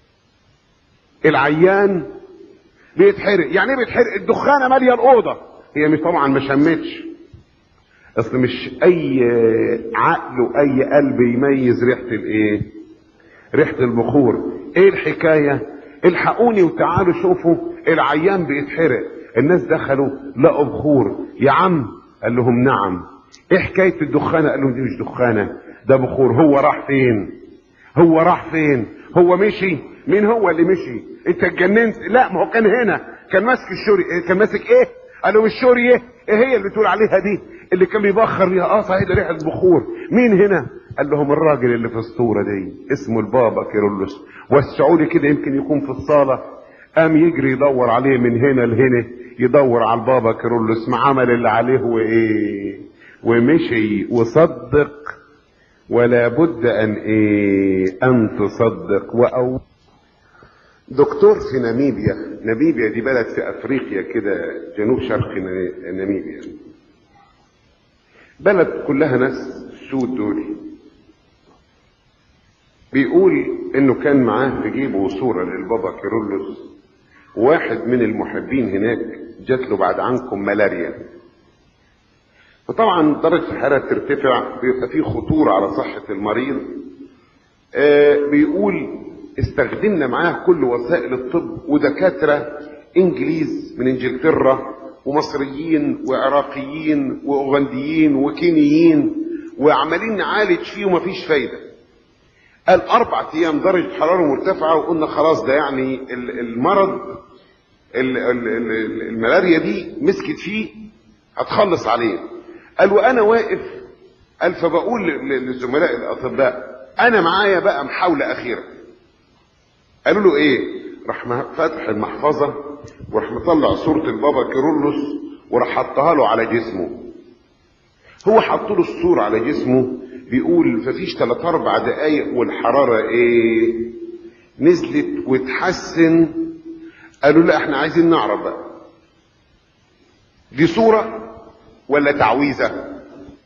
العيان بيتحرق يعني ايه بيتحرق الدخانة مالية الأوضة هي مش طبعا ما شمتش اصل مش اي عقل واي قلب يميز ريحة الايه ريحة البخور ايه الحكاية الحقوني وتعالوا شوفوا العيان بيتحرق الناس دخلوا لقوا بخور يا عم قال لهم نعم ايه حكاية الدخانة قال لهم دي مش دخانة ده بخور هو راح فين هو راح فين هو مشي مين هو اللي مشي انت اتجننت لا ما هو كان هنا كان ماسك الشوري إيه؟ كان ماسك ايه قال له الشوري ايه ايه هي اللي بتقول عليها دي اللي كان بيبخر بيها اه صحيح ده ريحه بخور مين هنا قال لهم الراجل اللي في الصوره دي اسمه البابا كيرلس وسعوا لي كده يمكن يكون في الصاله قام يجري يدور عليه من هنا لهنا يدور على البابا كيرلس ما عمل اللي عليه وايه ومشي وصدق ولا بد ان ايه ان تصدق واو دكتور في ناميبيا ناميبيا دي بلد في افريقيا كده جنوب شرق ناميبيا بلد كلها ناس سود دول بيقول انه كان معاه في جيبه صورة للبابا كيرلس واحد من المحبين هناك جات له بعد عنكم ملاريا فطبعا درجة الحرارة ترتفع بيبقى فيه خطورة على صحة المريض آه بيقول استخدمنا معاه كل وسائل الطب ودكاترة انجليز من انجلترا ومصريين وعراقيين واوغنديين وكينيين وعمالين نعالج فيه ومفيش فايدة قال اربع ايام درجة حرارة مرتفعة وقلنا خلاص ده يعني المرض الملاريا دي مسكت فيه هتخلص عليه قال وانا واقف قال فبقول للزملاء الاطباء انا معايا بقى محاولة اخيرة قالوا له ايه راح فاتح المحفظة وراح مطلع صورة البابا كيرلس وراح حطها له على جسمه هو حط له الصورة على جسمه بيقول ففيش ثلاث اربع دقايق والحرارة ايه نزلت وتحسن قالوا لا احنا عايزين نعرف بقى دي صورة ولا تعويذة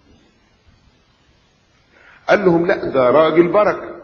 قال لهم لا ده راجل بركة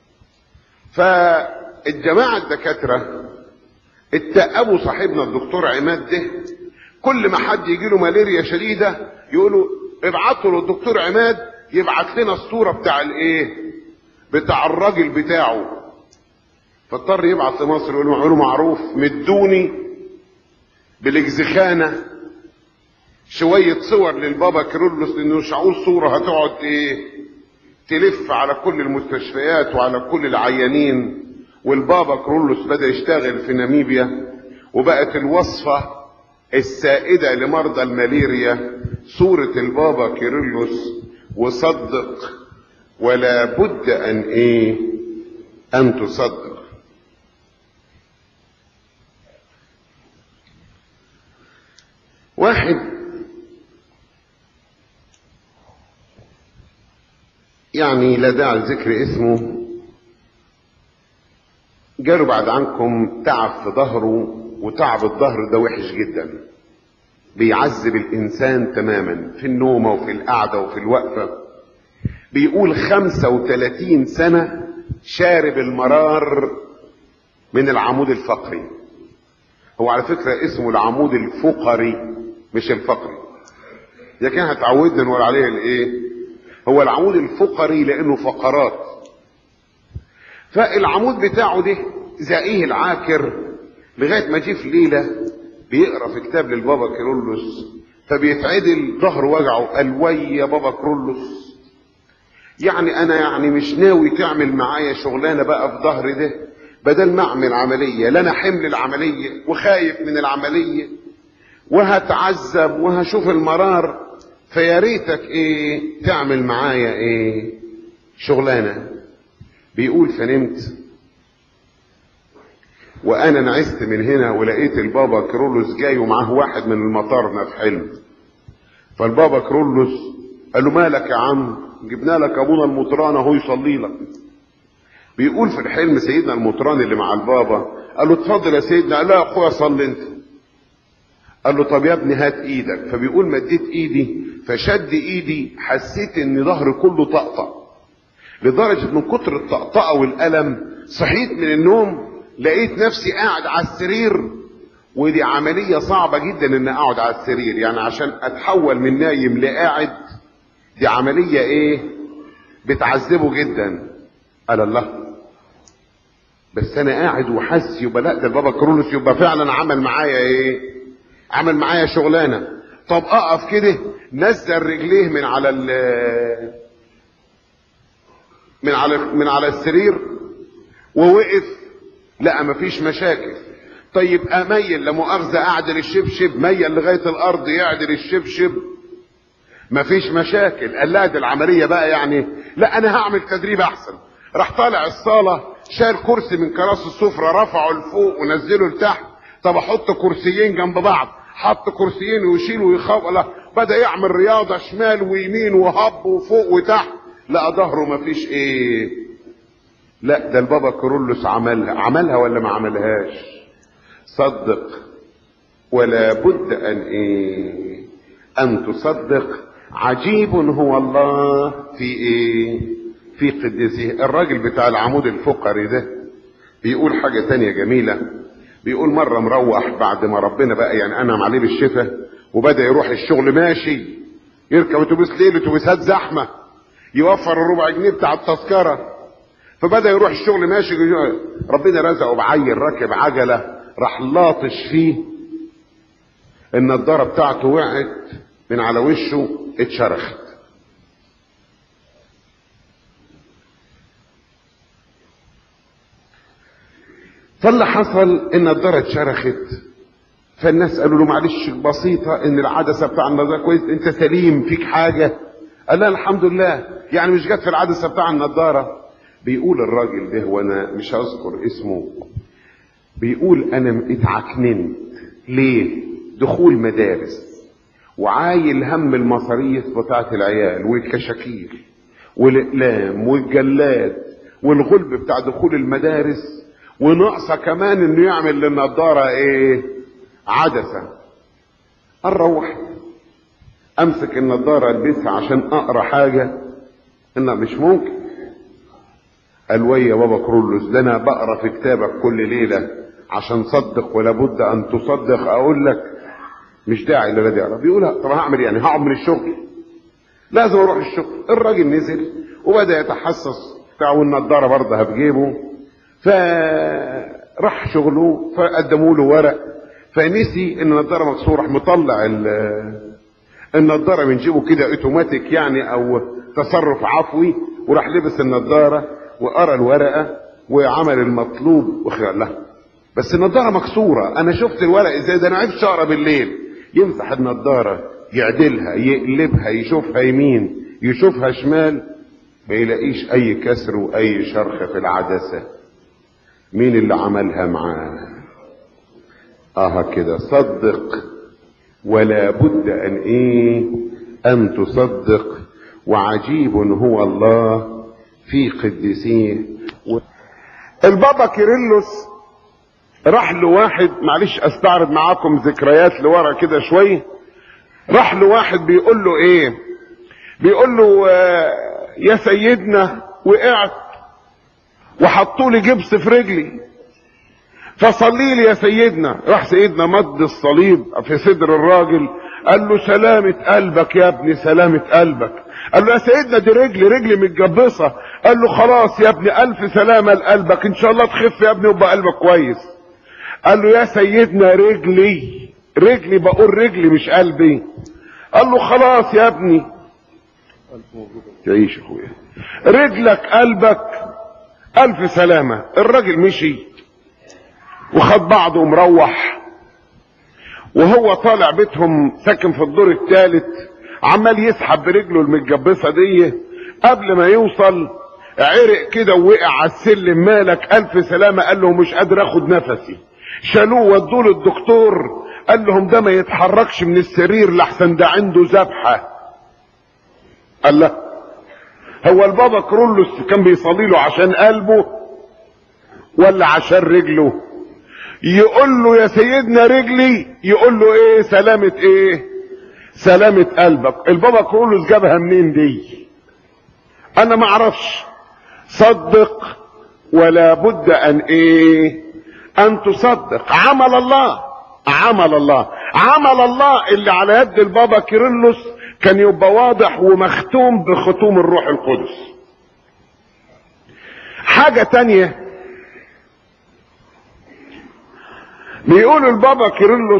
فالجماعة الدكاترة اتقبوا صاحبنا الدكتور عماد ده كل ما حد يجي له ملاريا شديدة يقولوا ابعتوا له الدكتور عماد يبعت لنا الصورة بتاع الايه بتاع الراجل بتاعه فاضطر يبعت لمصر يقول له معروف مدوني بالاجزخانة شوية صور للبابا كيرلس لانه شعور صورة هتقعد ايه تلف على كل المستشفيات وعلى كل العيانين والبابا كرولوس بدأ يشتغل في ناميبيا وبقت الوصفة السائدة لمرضى الماليريا صورة البابا كيرلس وصدق ولا بد ان ايه ان تصدق واحد يعني لا داعي لذكر اسمه جاله بعد عنكم تعب في ظهره وتعب الظهر ده وحش جدا بيعذب الانسان تماما في النومه وفي القعده وفي الوقفه بيقول 35 سنه شارب المرار من العمود الفقري هو على فكره اسمه العمود الفقري مش الفقري ده كان هتعودنا نقول عليه الايه هو العمود الفقري لانه فقرات فالعمود بتاعه ده زقيه العاكر لغايه ما جه في ليله بيقرا في كتاب للبابا كيرلس فبيتعدل ظهر وجعه قال وي يا بابا كيرلس يعني انا يعني مش ناوي تعمل معايا شغلانه بقى في ظهري ده بدل ما اعمل عمليه لا انا حمل العمليه وخايف من العمليه وهتعذب وهشوف المرار فيا ريتك ايه تعمل معايا ايه شغلانه بيقول فنمت وانا نعست من هنا ولقيت البابا كرولوس جاي ومعاه واحد من المطارنا في حلم فالبابا كرولوس قال له مالك يا عم جبنا لك ابونا المطران اهو يصلي لك بيقول في الحلم سيدنا المطران اللي مع البابا قال له اتفضل يا سيدنا قال له يا اخويا صلي انت قال له طب يا ابني هات ايدك فبيقول مديت ايدي فشد ايدي حسيت ان ظهري كله طقطق لدرجة من كتر الطقطقة والألم صحيت من النوم لقيت نفسي قاعد على السرير ودي عملية صعبة جدا ان اقعد على السرير يعني عشان اتحول من نايم لقاعد دي عملية ايه بتعذبه جدا قال الله بس انا قاعد وحاسس يبقى لا ده البابا كرولوس يبقى فعلا عمل معايا ايه عمل معايا شغلانة طب اقف كده نزل رجليه من على ال من على من على السرير ووقف لا مفيش مشاكل طيب اميل لا مؤاخذه اعدل الشبشب ميل لغايه الارض يعدل الشبشب مفيش مشاكل قال لا دي العمليه بقى يعني لا انا هعمل تدريب احسن راح طالع الصاله شال كرسي من كراسي السفره رفعه لفوق ونزله لتحت طب احط كرسيين جنب بعض حط كرسيين ويشيل ويخاف لا بدا يعمل رياضه شمال ويمين وهب وفوق وتحت لا ظهره مفيش ايه لا ده البابا كرولوس عملها عملها ولا ما عملهاش صدق ولا بد ان ايه ان تصدق عجيب هو الله في ايه في قدسه الراجل بتاع العمود الفقري ده بيقول حاجة تانية جميلة بيقول مرة مروح بعد ما ربنا بقى يعني انعم عليه بالشفاء وبدأ يروح الشغل ماشي يركب اتوبيس ليل اتوبيسات زحمة يوفر الربع جنيه بتاع التذكرة فبدأ يروح الشغل ماشي ربنا رزقه بعيل راكب عجلة راح لاطش فيه النضارة بتاعته وقعت من على وشه اتشرخت فاللي حصل ان النضارة اتشرخت فالناس قالوا له معلش بسيطة ان العدسة بتاع النضارة كويس انت سليم فيك حاجة قال لا الحمد لله يعني مش جت في العدسة بتاع النضارة بيقول الراجل ده وانا مش هذكر اسمه بيقول انا اتعكننت ليه دخول مدارس وعايل هم المصاريف بتاعت العيال والكشاكيل والاقلام والجلاد والغلب بتاع دخول المدارس وناقصه كمان انه يعمل للنضاره ايه عدسه اروح امسك النضاره البسها عشان اقرا حاجه انها مش ممكن قال وي يا بابا كرولوس ده انا بقرا في كتابك كل ليله عشان صدق ولا بد ان تصدق اقول لك مش داعي للذي يقرا بيقول طب هعمل يعني هقعد من الشغل لازم اروح الشغل الراجل نزل وبدا يتحسس بتاع والنضاره برضه في جيبه فراح شغله فقدموا له ورق فنسي ان النضاره مكسوره راح مطلع النضاره من جيبه كده اوتوماتيك يعني او تصرف عفوي وراح لبس النضاره وقرا الورقه وعمل المطلوب وخير له بس النضاره مكسوره انا شفت الورق ازاي ده انا عرفت اقرا بالليل يمسح النضاره يعدلها يقلبها يشوفها يمين يشوفها شمال ما يلاقيش اي كسر واي شرخ في العدسة مين اللي عملها معاه اه كده صدق ولا بد ان ايه ان تصدق وعجيب هو الله في قدسيه و... البابا كيرلس راح لواحد معلش استعرض معاكم ذكريات لورا كده شويه راح لواحد بيقول له ايه بيقول له آه يا سيدنا وقعت وحطوا لي جبس في رجلي فصلي لي يا سيدنا راح سيدنا مد الصليب في صدر الراجل قال له سلامة قلبك يا ابني سلامة قلبك قال له يا سيدنا دي رجلي رجلي متجبصة قال له خلاص يا ابني ألف سلامة لقلبك إن شاء الله تخف يا ابني ويبقى قلبك كويس قال له يا سيدنا رجلي رجلي بقول رجلي مش قلبي قال له خلاص يا ابني تعيش اخويا رجلك قلبك الف سلامة الراجل مشي وخد بعضه ومروح وهو طالع بيتهم ساكن في الدور الثالث عمال يسحب برجله المتجبسة دي قبل ما يوصل عرق كده ووقع على السلم مالك الف سلامة قال له مش قادر اخد نفسي شالوه ودوه للدكتور قال لهم ده ما يتحركش من السرير لحسن ده عنده ذبحه قال لا هو البابا كرولوس كان بيصلي له عشان قلبه ولا عشان رجله يقول له يا سيدنا رجلي يقول له ايه سلامة ايه سلامة قلبك البابا كرولوس جابها منين دي انا ما اعرفش صدق ولا بد ان ايه ان تصدق عمل الله عمل الله عمل الله اللي على يد البابا كيرلس كان يبقى واضح ومختوم بختوم الروح القدس حاجة تانية بيقولوا البابا كيرلس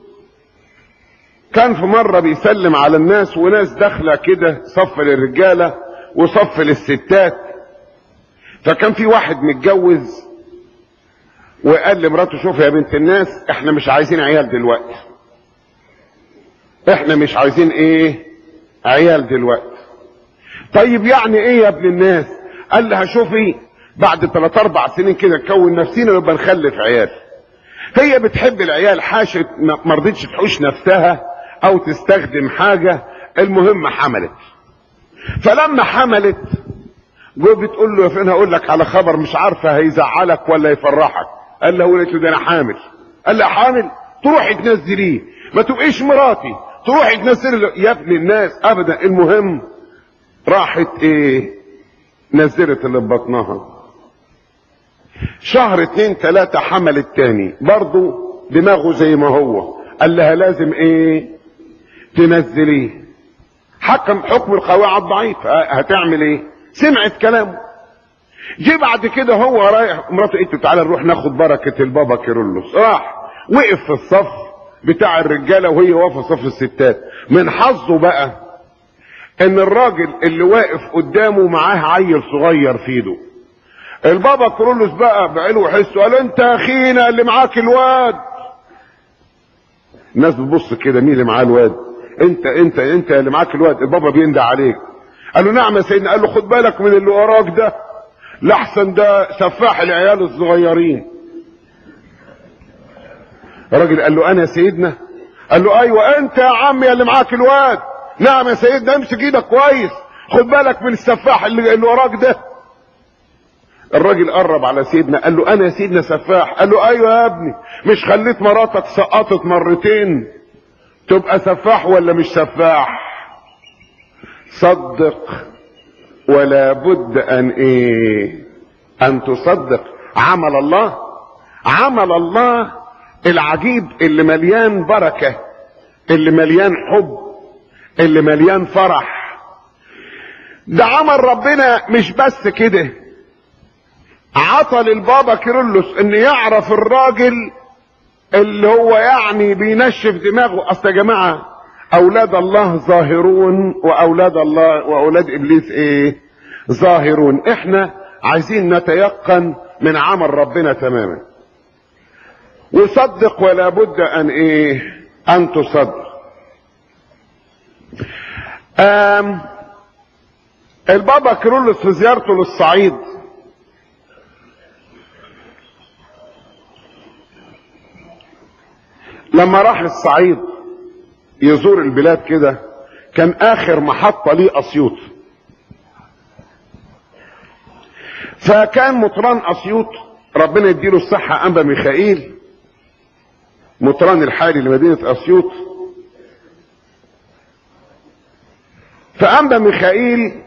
كان في مرة بيسلم على الناس وناس داخلة كده صف للرجالة وصف للستات فكان في واحد متجوز وقال لمراته شوف يا بنت الناس احنا مش عايزين عيال دلوقتي احنا مش عايزين ايه عيال دلوقتي طيب يعني ايه يا ابن الناس قال لها شوفي بعد ثلاث اربع سنين كده نكون نفسينا ويبقى نخلف عيال هي بتحب العيال حاشت ما رضتش تحوش نفسها او تستخدم حاجة المهم حملت فلما حملت جو بتقول له فين هقول لك على خبر مش عارفه هيزعلك ولا يفرحك قال له قلت له ده انا حامل قال لها حامل تروحي تنزليه ما تبقيش مراتي تروحي تنزلي يا ابن الناس ابدا المهم راحت ايه نزلت اللي في بطنها شهر اتنين تلاتة حمل التاني برضو دماغه زي ما هو قال لها لازم ايه تنزليه حكم حكم القواعد ضعيف هتعمل ايه سمعت كلامه جه بعد كده هو رايح مراته قالت تعالى نروح ناخد بركة البابا كيرلس راح وقف في الصف بتاع الرجالة وهي واقفة صف الستات من حظه بقى ان الراجل اللي واقف قدامه معاه عيل صغير في ايده البابا كرولوس بقى بعلو حسه قال انت يا اخينا اللي معاك الواد الناس بتبص كده مين اللي معاه الواد انت انت انت اللي معاك الواد البابا بيندى عليك قال له نعم يا سيدنا قال له خد بالك من اللي وراك ده لحسن ده سفاح العيال الصغيرين الراجل قال له انا يا سيدنا قال له ايوه انت يا عم يا اللي معاك الواد نعم يا سيدنا امسك ايدك كويس خد بالك من السفاح اللي, اللي وراك ده الراجل قرب على سيدنا قال له انا يا سيدنا سفاح قال له ايوه يا ابني مش خليت مراتك سقطت مرتين تبقى سفاح ولا مش سفاح صدق ولا بد ان ايه ان تصدق عمل الله عمل الله العجيب اللي مليان بركة اللي مليان حب اللي مليان فرح ده عمل ربنا مش بس كده عطى للبابا كيرلس ان يعرف الراجل اللي هو يعني بينشف دماغه اصل يا جماعه اولاد الله ظاهرون واولاد الله واولاد ابليس ايه ظاهرون احنا عايزين نتيقن من عمل ربنا تماما وصدق ولا بد ان ايه ان تصدق آم البابا كيرلس في زيارته للصعيد لما راح الصعيد يزور البلاد كده كان اخر محطة ليه اسيوط فكان مطران اسيوط ربنا يديله الصحة انبا ميخائيل مطران الحالي لمدينة اسيوط فانبا ميخائيل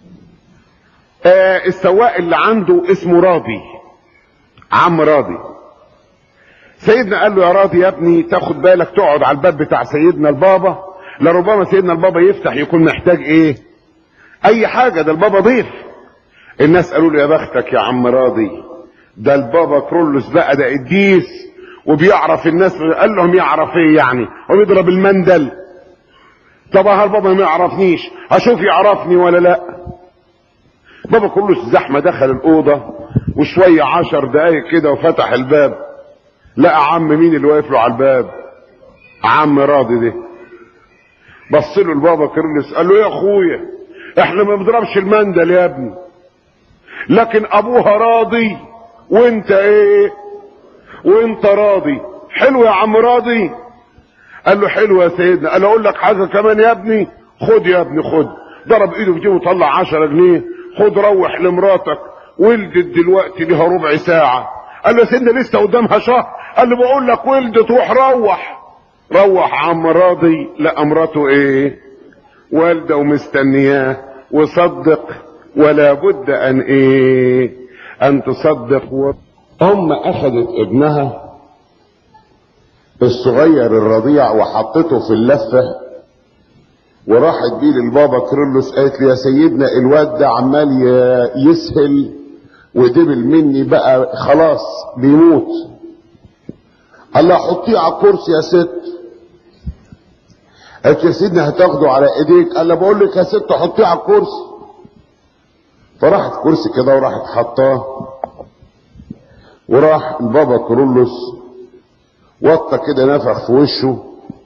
آه السواق اللي عنده اسمه راضي عم راضي سيدنا قال له يا راضي يا ابني تاخد بالك تقعد على الباب بتاع سيدنا البابا لربما سيدنا البابا يفتح يكون محتاج ايه اي حاجة ده البابا ضيف الناس قالوا له يا بختك يا عم راضي ده البابا كرولوس بقى ده قديس وبيعرف الناس قال لهم يعرف ايه يعني هو بيضرب المندل طب هل بابا ما يعرفنيش هشوف يعرفني ولا لا بابا كرولوس زحمة دخل الأوضة وشوية عشر دقايق كده وفتح الباب لقى عم مين اللي واقف له على الباب عم راضي ده بص له البابا كرولوس قال له يا اخويا احنا ما بنضربش المندل يا ابني لكن ابوها راضي وانت ايه وانت راضي حلو يا عم راضي قال له حلو يا سيدنا قال له اقول لك حاجه كمان يا ابني خد يا ابني خد ضرب ايده في جيبه وطلع 10 جنيه خد روح لمراتك ولدت دلوقتي ليها ربع ساعه قال له يا سيدنا لسه قدامها شهر قال له بقول لك ولدت روح روح روح عم راضي لقى مراته ايه والده ومستنياه وصدق ولا بد ان ايه ان تصدق و... ام اخذت ابنها الصغير الرضيع وحطته في اللفه وراحت بيه للبابا كرولوس قالت له يا سيدنا الواد ده عمال ي- يسهل ودبل مني بقى خلاص بيموت قال لها حطيه على الكرسي يا ست قالت يا سيدنا هتاخده على ايديك قال لها بقول لك يا ست حطيه على الكرسي فراحت كرسي كده وراحت حطاه وراح البابا كرولوس وطى كده نفخ في وشه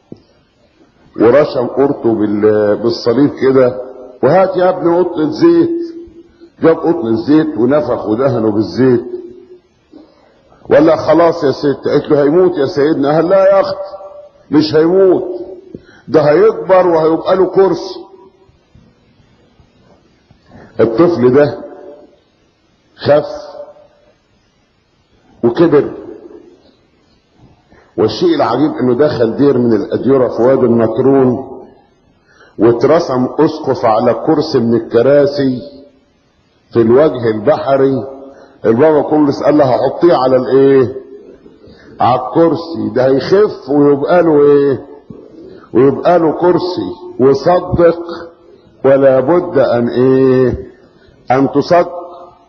ورشم قرطه بال- بالصليب كده وهات يا ابني قطن زيت جاب قطن الزيت ونفخ ودهنه بالزيت ولا خلاص يا ست قالت له هيموت يا سيدنا قال لا يا اخت مش هيموت ده هيكبر وهيبقى له كرسي الطفل ده خف وكبر والشيء العجيب انه دخل دير من الاديره في وادي النطرون واترسم اسقف على كرسي من الكراسي في الوجه البحري البابا كلس قال لها حطيه على الايه على الكرسي ده هيخف ويبقى له ايه ويبقى له كرسي وصدق ولا بد ان ايه ان تصدق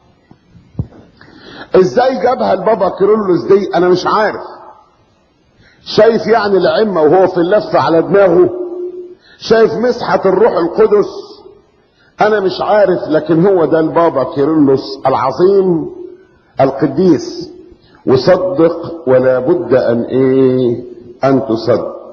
ازاي جابها البابا كيرلس دي انا مش عارف شايف يعني العمة وهو في اللفة على دماغه شايف مسحة الروح القدس انا مش عارف لكن هو ده البابا كيرلس العظيم القديس وصدق ولا بد ان ايه ان تصدق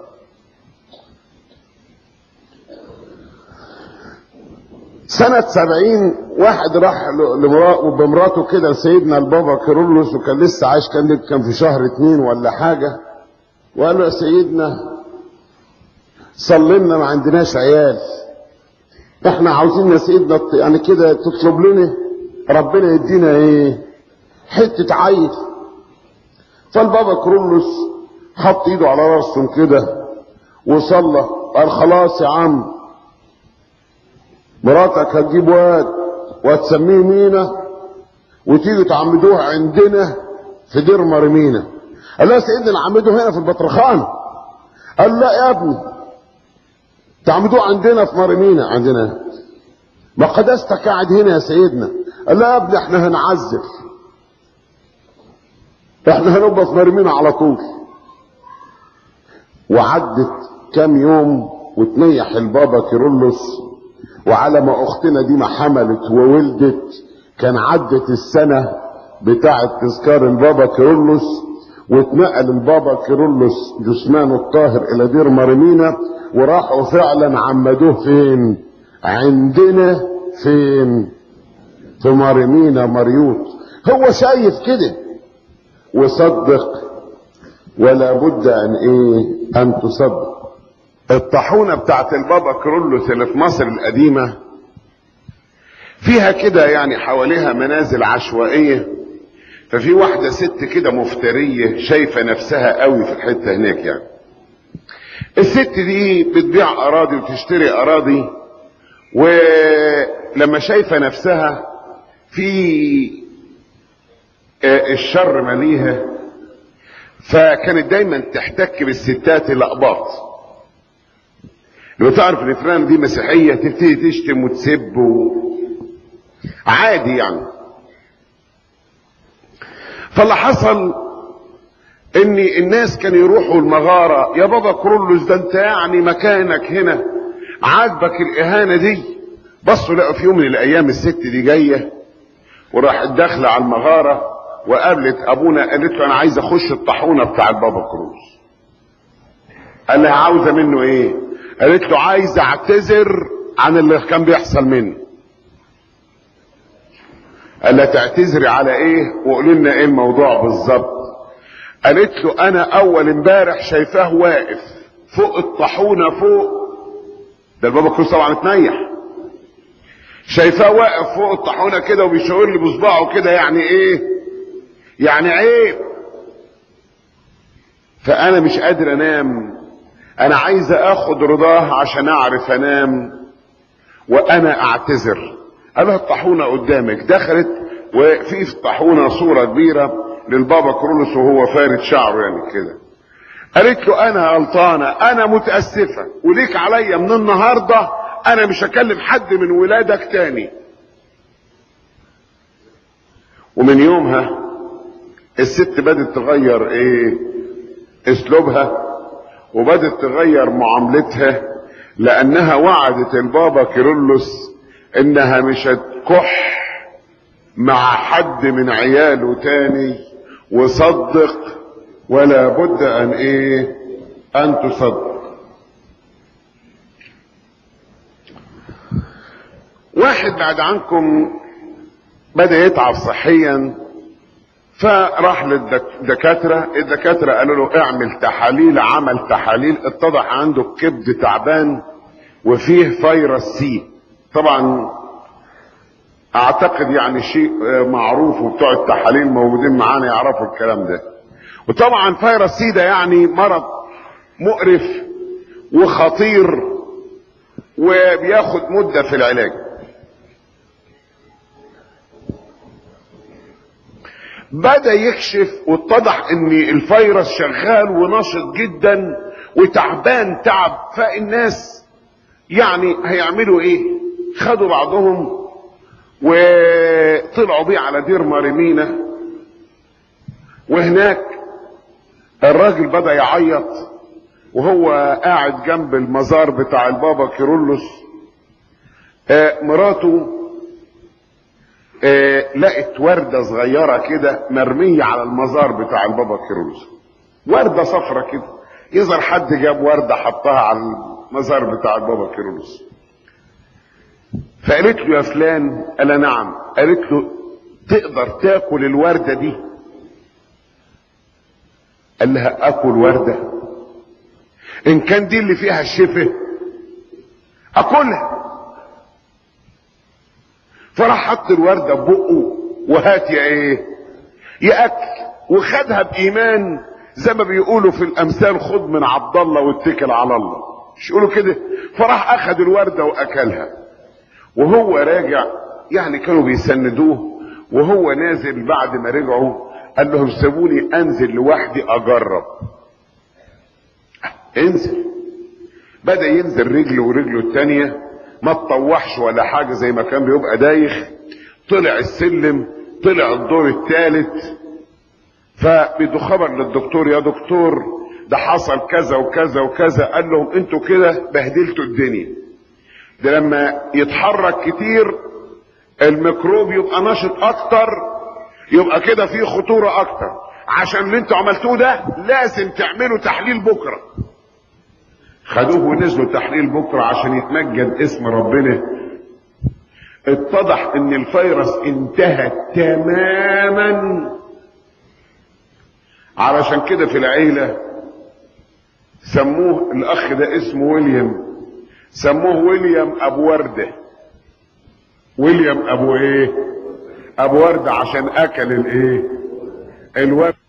سنة سبعين واحد راح لمرا- بمراته كده لسيدنا البابا كيرلس وكان لسه عايش كان كان في شهر اتنين ولا حاجة وقال له يا سيدنا صلينا ما عندناش عيال احنا عاوزين يا سيدنا ت- يعني كده تطلب لنا ربنا يدينا ايه حتة عيل فالبابا كرولوس حط ايده على راسهم كده وصلى قال خلاص يا عم مراتك هتجيب واد وهتسميه مينا وتيجوا تعمدوه عندنا في دير مرمينا قال له يا سيدنا نعمده هنا في البطرخان قال لا يا ابني تعمدوه عندنا في مرمينا عندنا ما قداستك قاعد هنا يا سيدنا قال لا يا ابني احنا هنعذب احنا هنبقى في مرمينا على طول وعدت كام يوم وتنيح البابا كيرلس وعلى ما اختنا دي ما حملت وولدت كان عدت السنة بتاعة تذكار البابا كيرلس واتنقل البابا كيرلس جثمانه الطاهر الى دير مرمينا وراحوا فعلا عمدوه فين عندنا فين في مريمينا مريوط هو شايف كده وصدق ولا بد ان ايه ان تصدق الطاحونه بتاعت البابا كرولوس اللي في مصر القديمه فيها كده يعني حواليها منازل عشوائيه ففي واحده ست كده مفتريه شايفه نفسها قوي في الحته هناك يعني الست دي بتبيع اراضي وتشتري اراضي ولما شايفه نفسها في آه، الشر مليها فكانت دايما تحتك بالستات الاقباط لو تعرف ان فلان دي مسيحيه تبتدي تشتم وتسب و... عادي يعني فاللي حصل ان الناس كانوا يروحوا المغاره يا بابا كرولوس ده انت يعني مكانك هنا عاجبك الاهانه دي بصوا لقوا في يوم من الايام الست دي جايه وراحت داخله على المغاره وقابلت ابونا قالت له انا عايز اخش الطاحونه بتاع البابا كرولوس قال لها عاوزه منه ايه قالت له عايز اعتذر عن اللي كان بيحصل مني قال لها تعتذري على ايه وقولي لنا ايه الموضوع بالظبط قالت له انا اول امبارح شايفاه واقف فوق الطاحونه فوق ده البابا كرولوس طبعا اتنيح شايفاه واقف فوق الطاحونه كده وبيشاور لي بصباعه كده يعني ايه يعني عيب فانا مش قادر انام انا عايز اخد رضاه عشان اعرف انام وانا اعتذر قالها الطاحونه قدامك دخلت وفي في الطاحونه صوره كبيره للبابا كرولوس وهو فارد شعره يعني كده قالت له انا غلطانه انا متاسفه وليك عليا من النهارده انا مش هكلم حد من ولادك تاني ومن يومها الست بدت تغير ايه اسلوبها وبدت تغير معاملتها لانها وعدت البابا كيرلس انها مش هتكح مع حد من عياله تاني وصدق ولا بد ان ايه ان تصدق واحد بعد عنكم بدا يتعب صحيا فراح للدكاترة الدكاترة قالوا له اعمل تحاليل عمل تحاليل اتضح عنده الكبد تعبان وفيه فيروس سي طبعا اعتقد يعني شيء معروف وبتوع التحاليل موجودين معانا يعرفوا الكلام ده وطبعا فيروس سي ده يعني مرض مقرف وخطير وبياخد مدة في العلاج بدا يكشف واتضح ان الفيروس شغال ونشط جدا وتعبان تعب فالناس يعني هيعملوا ايه خدوا بعضهم وطلعوا بيه على دير ماريمينا وهناك الراجل بدا يعيط وهو قاعد جنب المزار بتاع البابا كيرلس آه مراته آه لقت وردة صغيرة كده مرمية على المزار بتاع البابا كيرلس وردة صفرة كده يظهر حد جاب وردة حطها على المزار بتاع البابا كيرلس فقالت له يا فلان قال نعم قالت له تقدر تاكل الوردة دي قال لها اكل وردة ان كان دي اللي فيها الشفاء اكلها فراح حط الوردة ببقه وهات يا ايه يا اكل وخدها بايمان زي ما بيقولوا في الامثال خد من عبد الله واتكل على الله مش يقولوا كده فراح اخد الوردة واكلها وهو راجع يعني كانوا بيسندوه وهو نازل بعد ما رجعوا قال لهم سيبوني انزل لوحدي اجرب انزل بدا ينزل رجله ورجله التانية ما تطوحش ولا حاجة زي ما كان بيبقى دايخ طلع السلم طلع الدور الثالث فبيدوا خبر للدكتور يا دكتور ده حصل كذا وكذا وكذا قال لهم انتوا كده بهدلتوا الدنيا ده لما يتحرك كتير الميكروب يبقى نشط اكتر يبقى كده فيه خطورة اكتر عشان اللي انتوا عملتوه ده لازم تعملوا تحليل بكرة خدوه ونزلوا تحليل بكرة عشان يتمجد اسم ربنا اتضح ان الفيروس انتهى تماما علشان كده في العيلة سموه الاخ ده اسمه ويليام سموه ويليام ابو وردة ويليام ابو ايه ابو وردة عشان اكل الايه الورد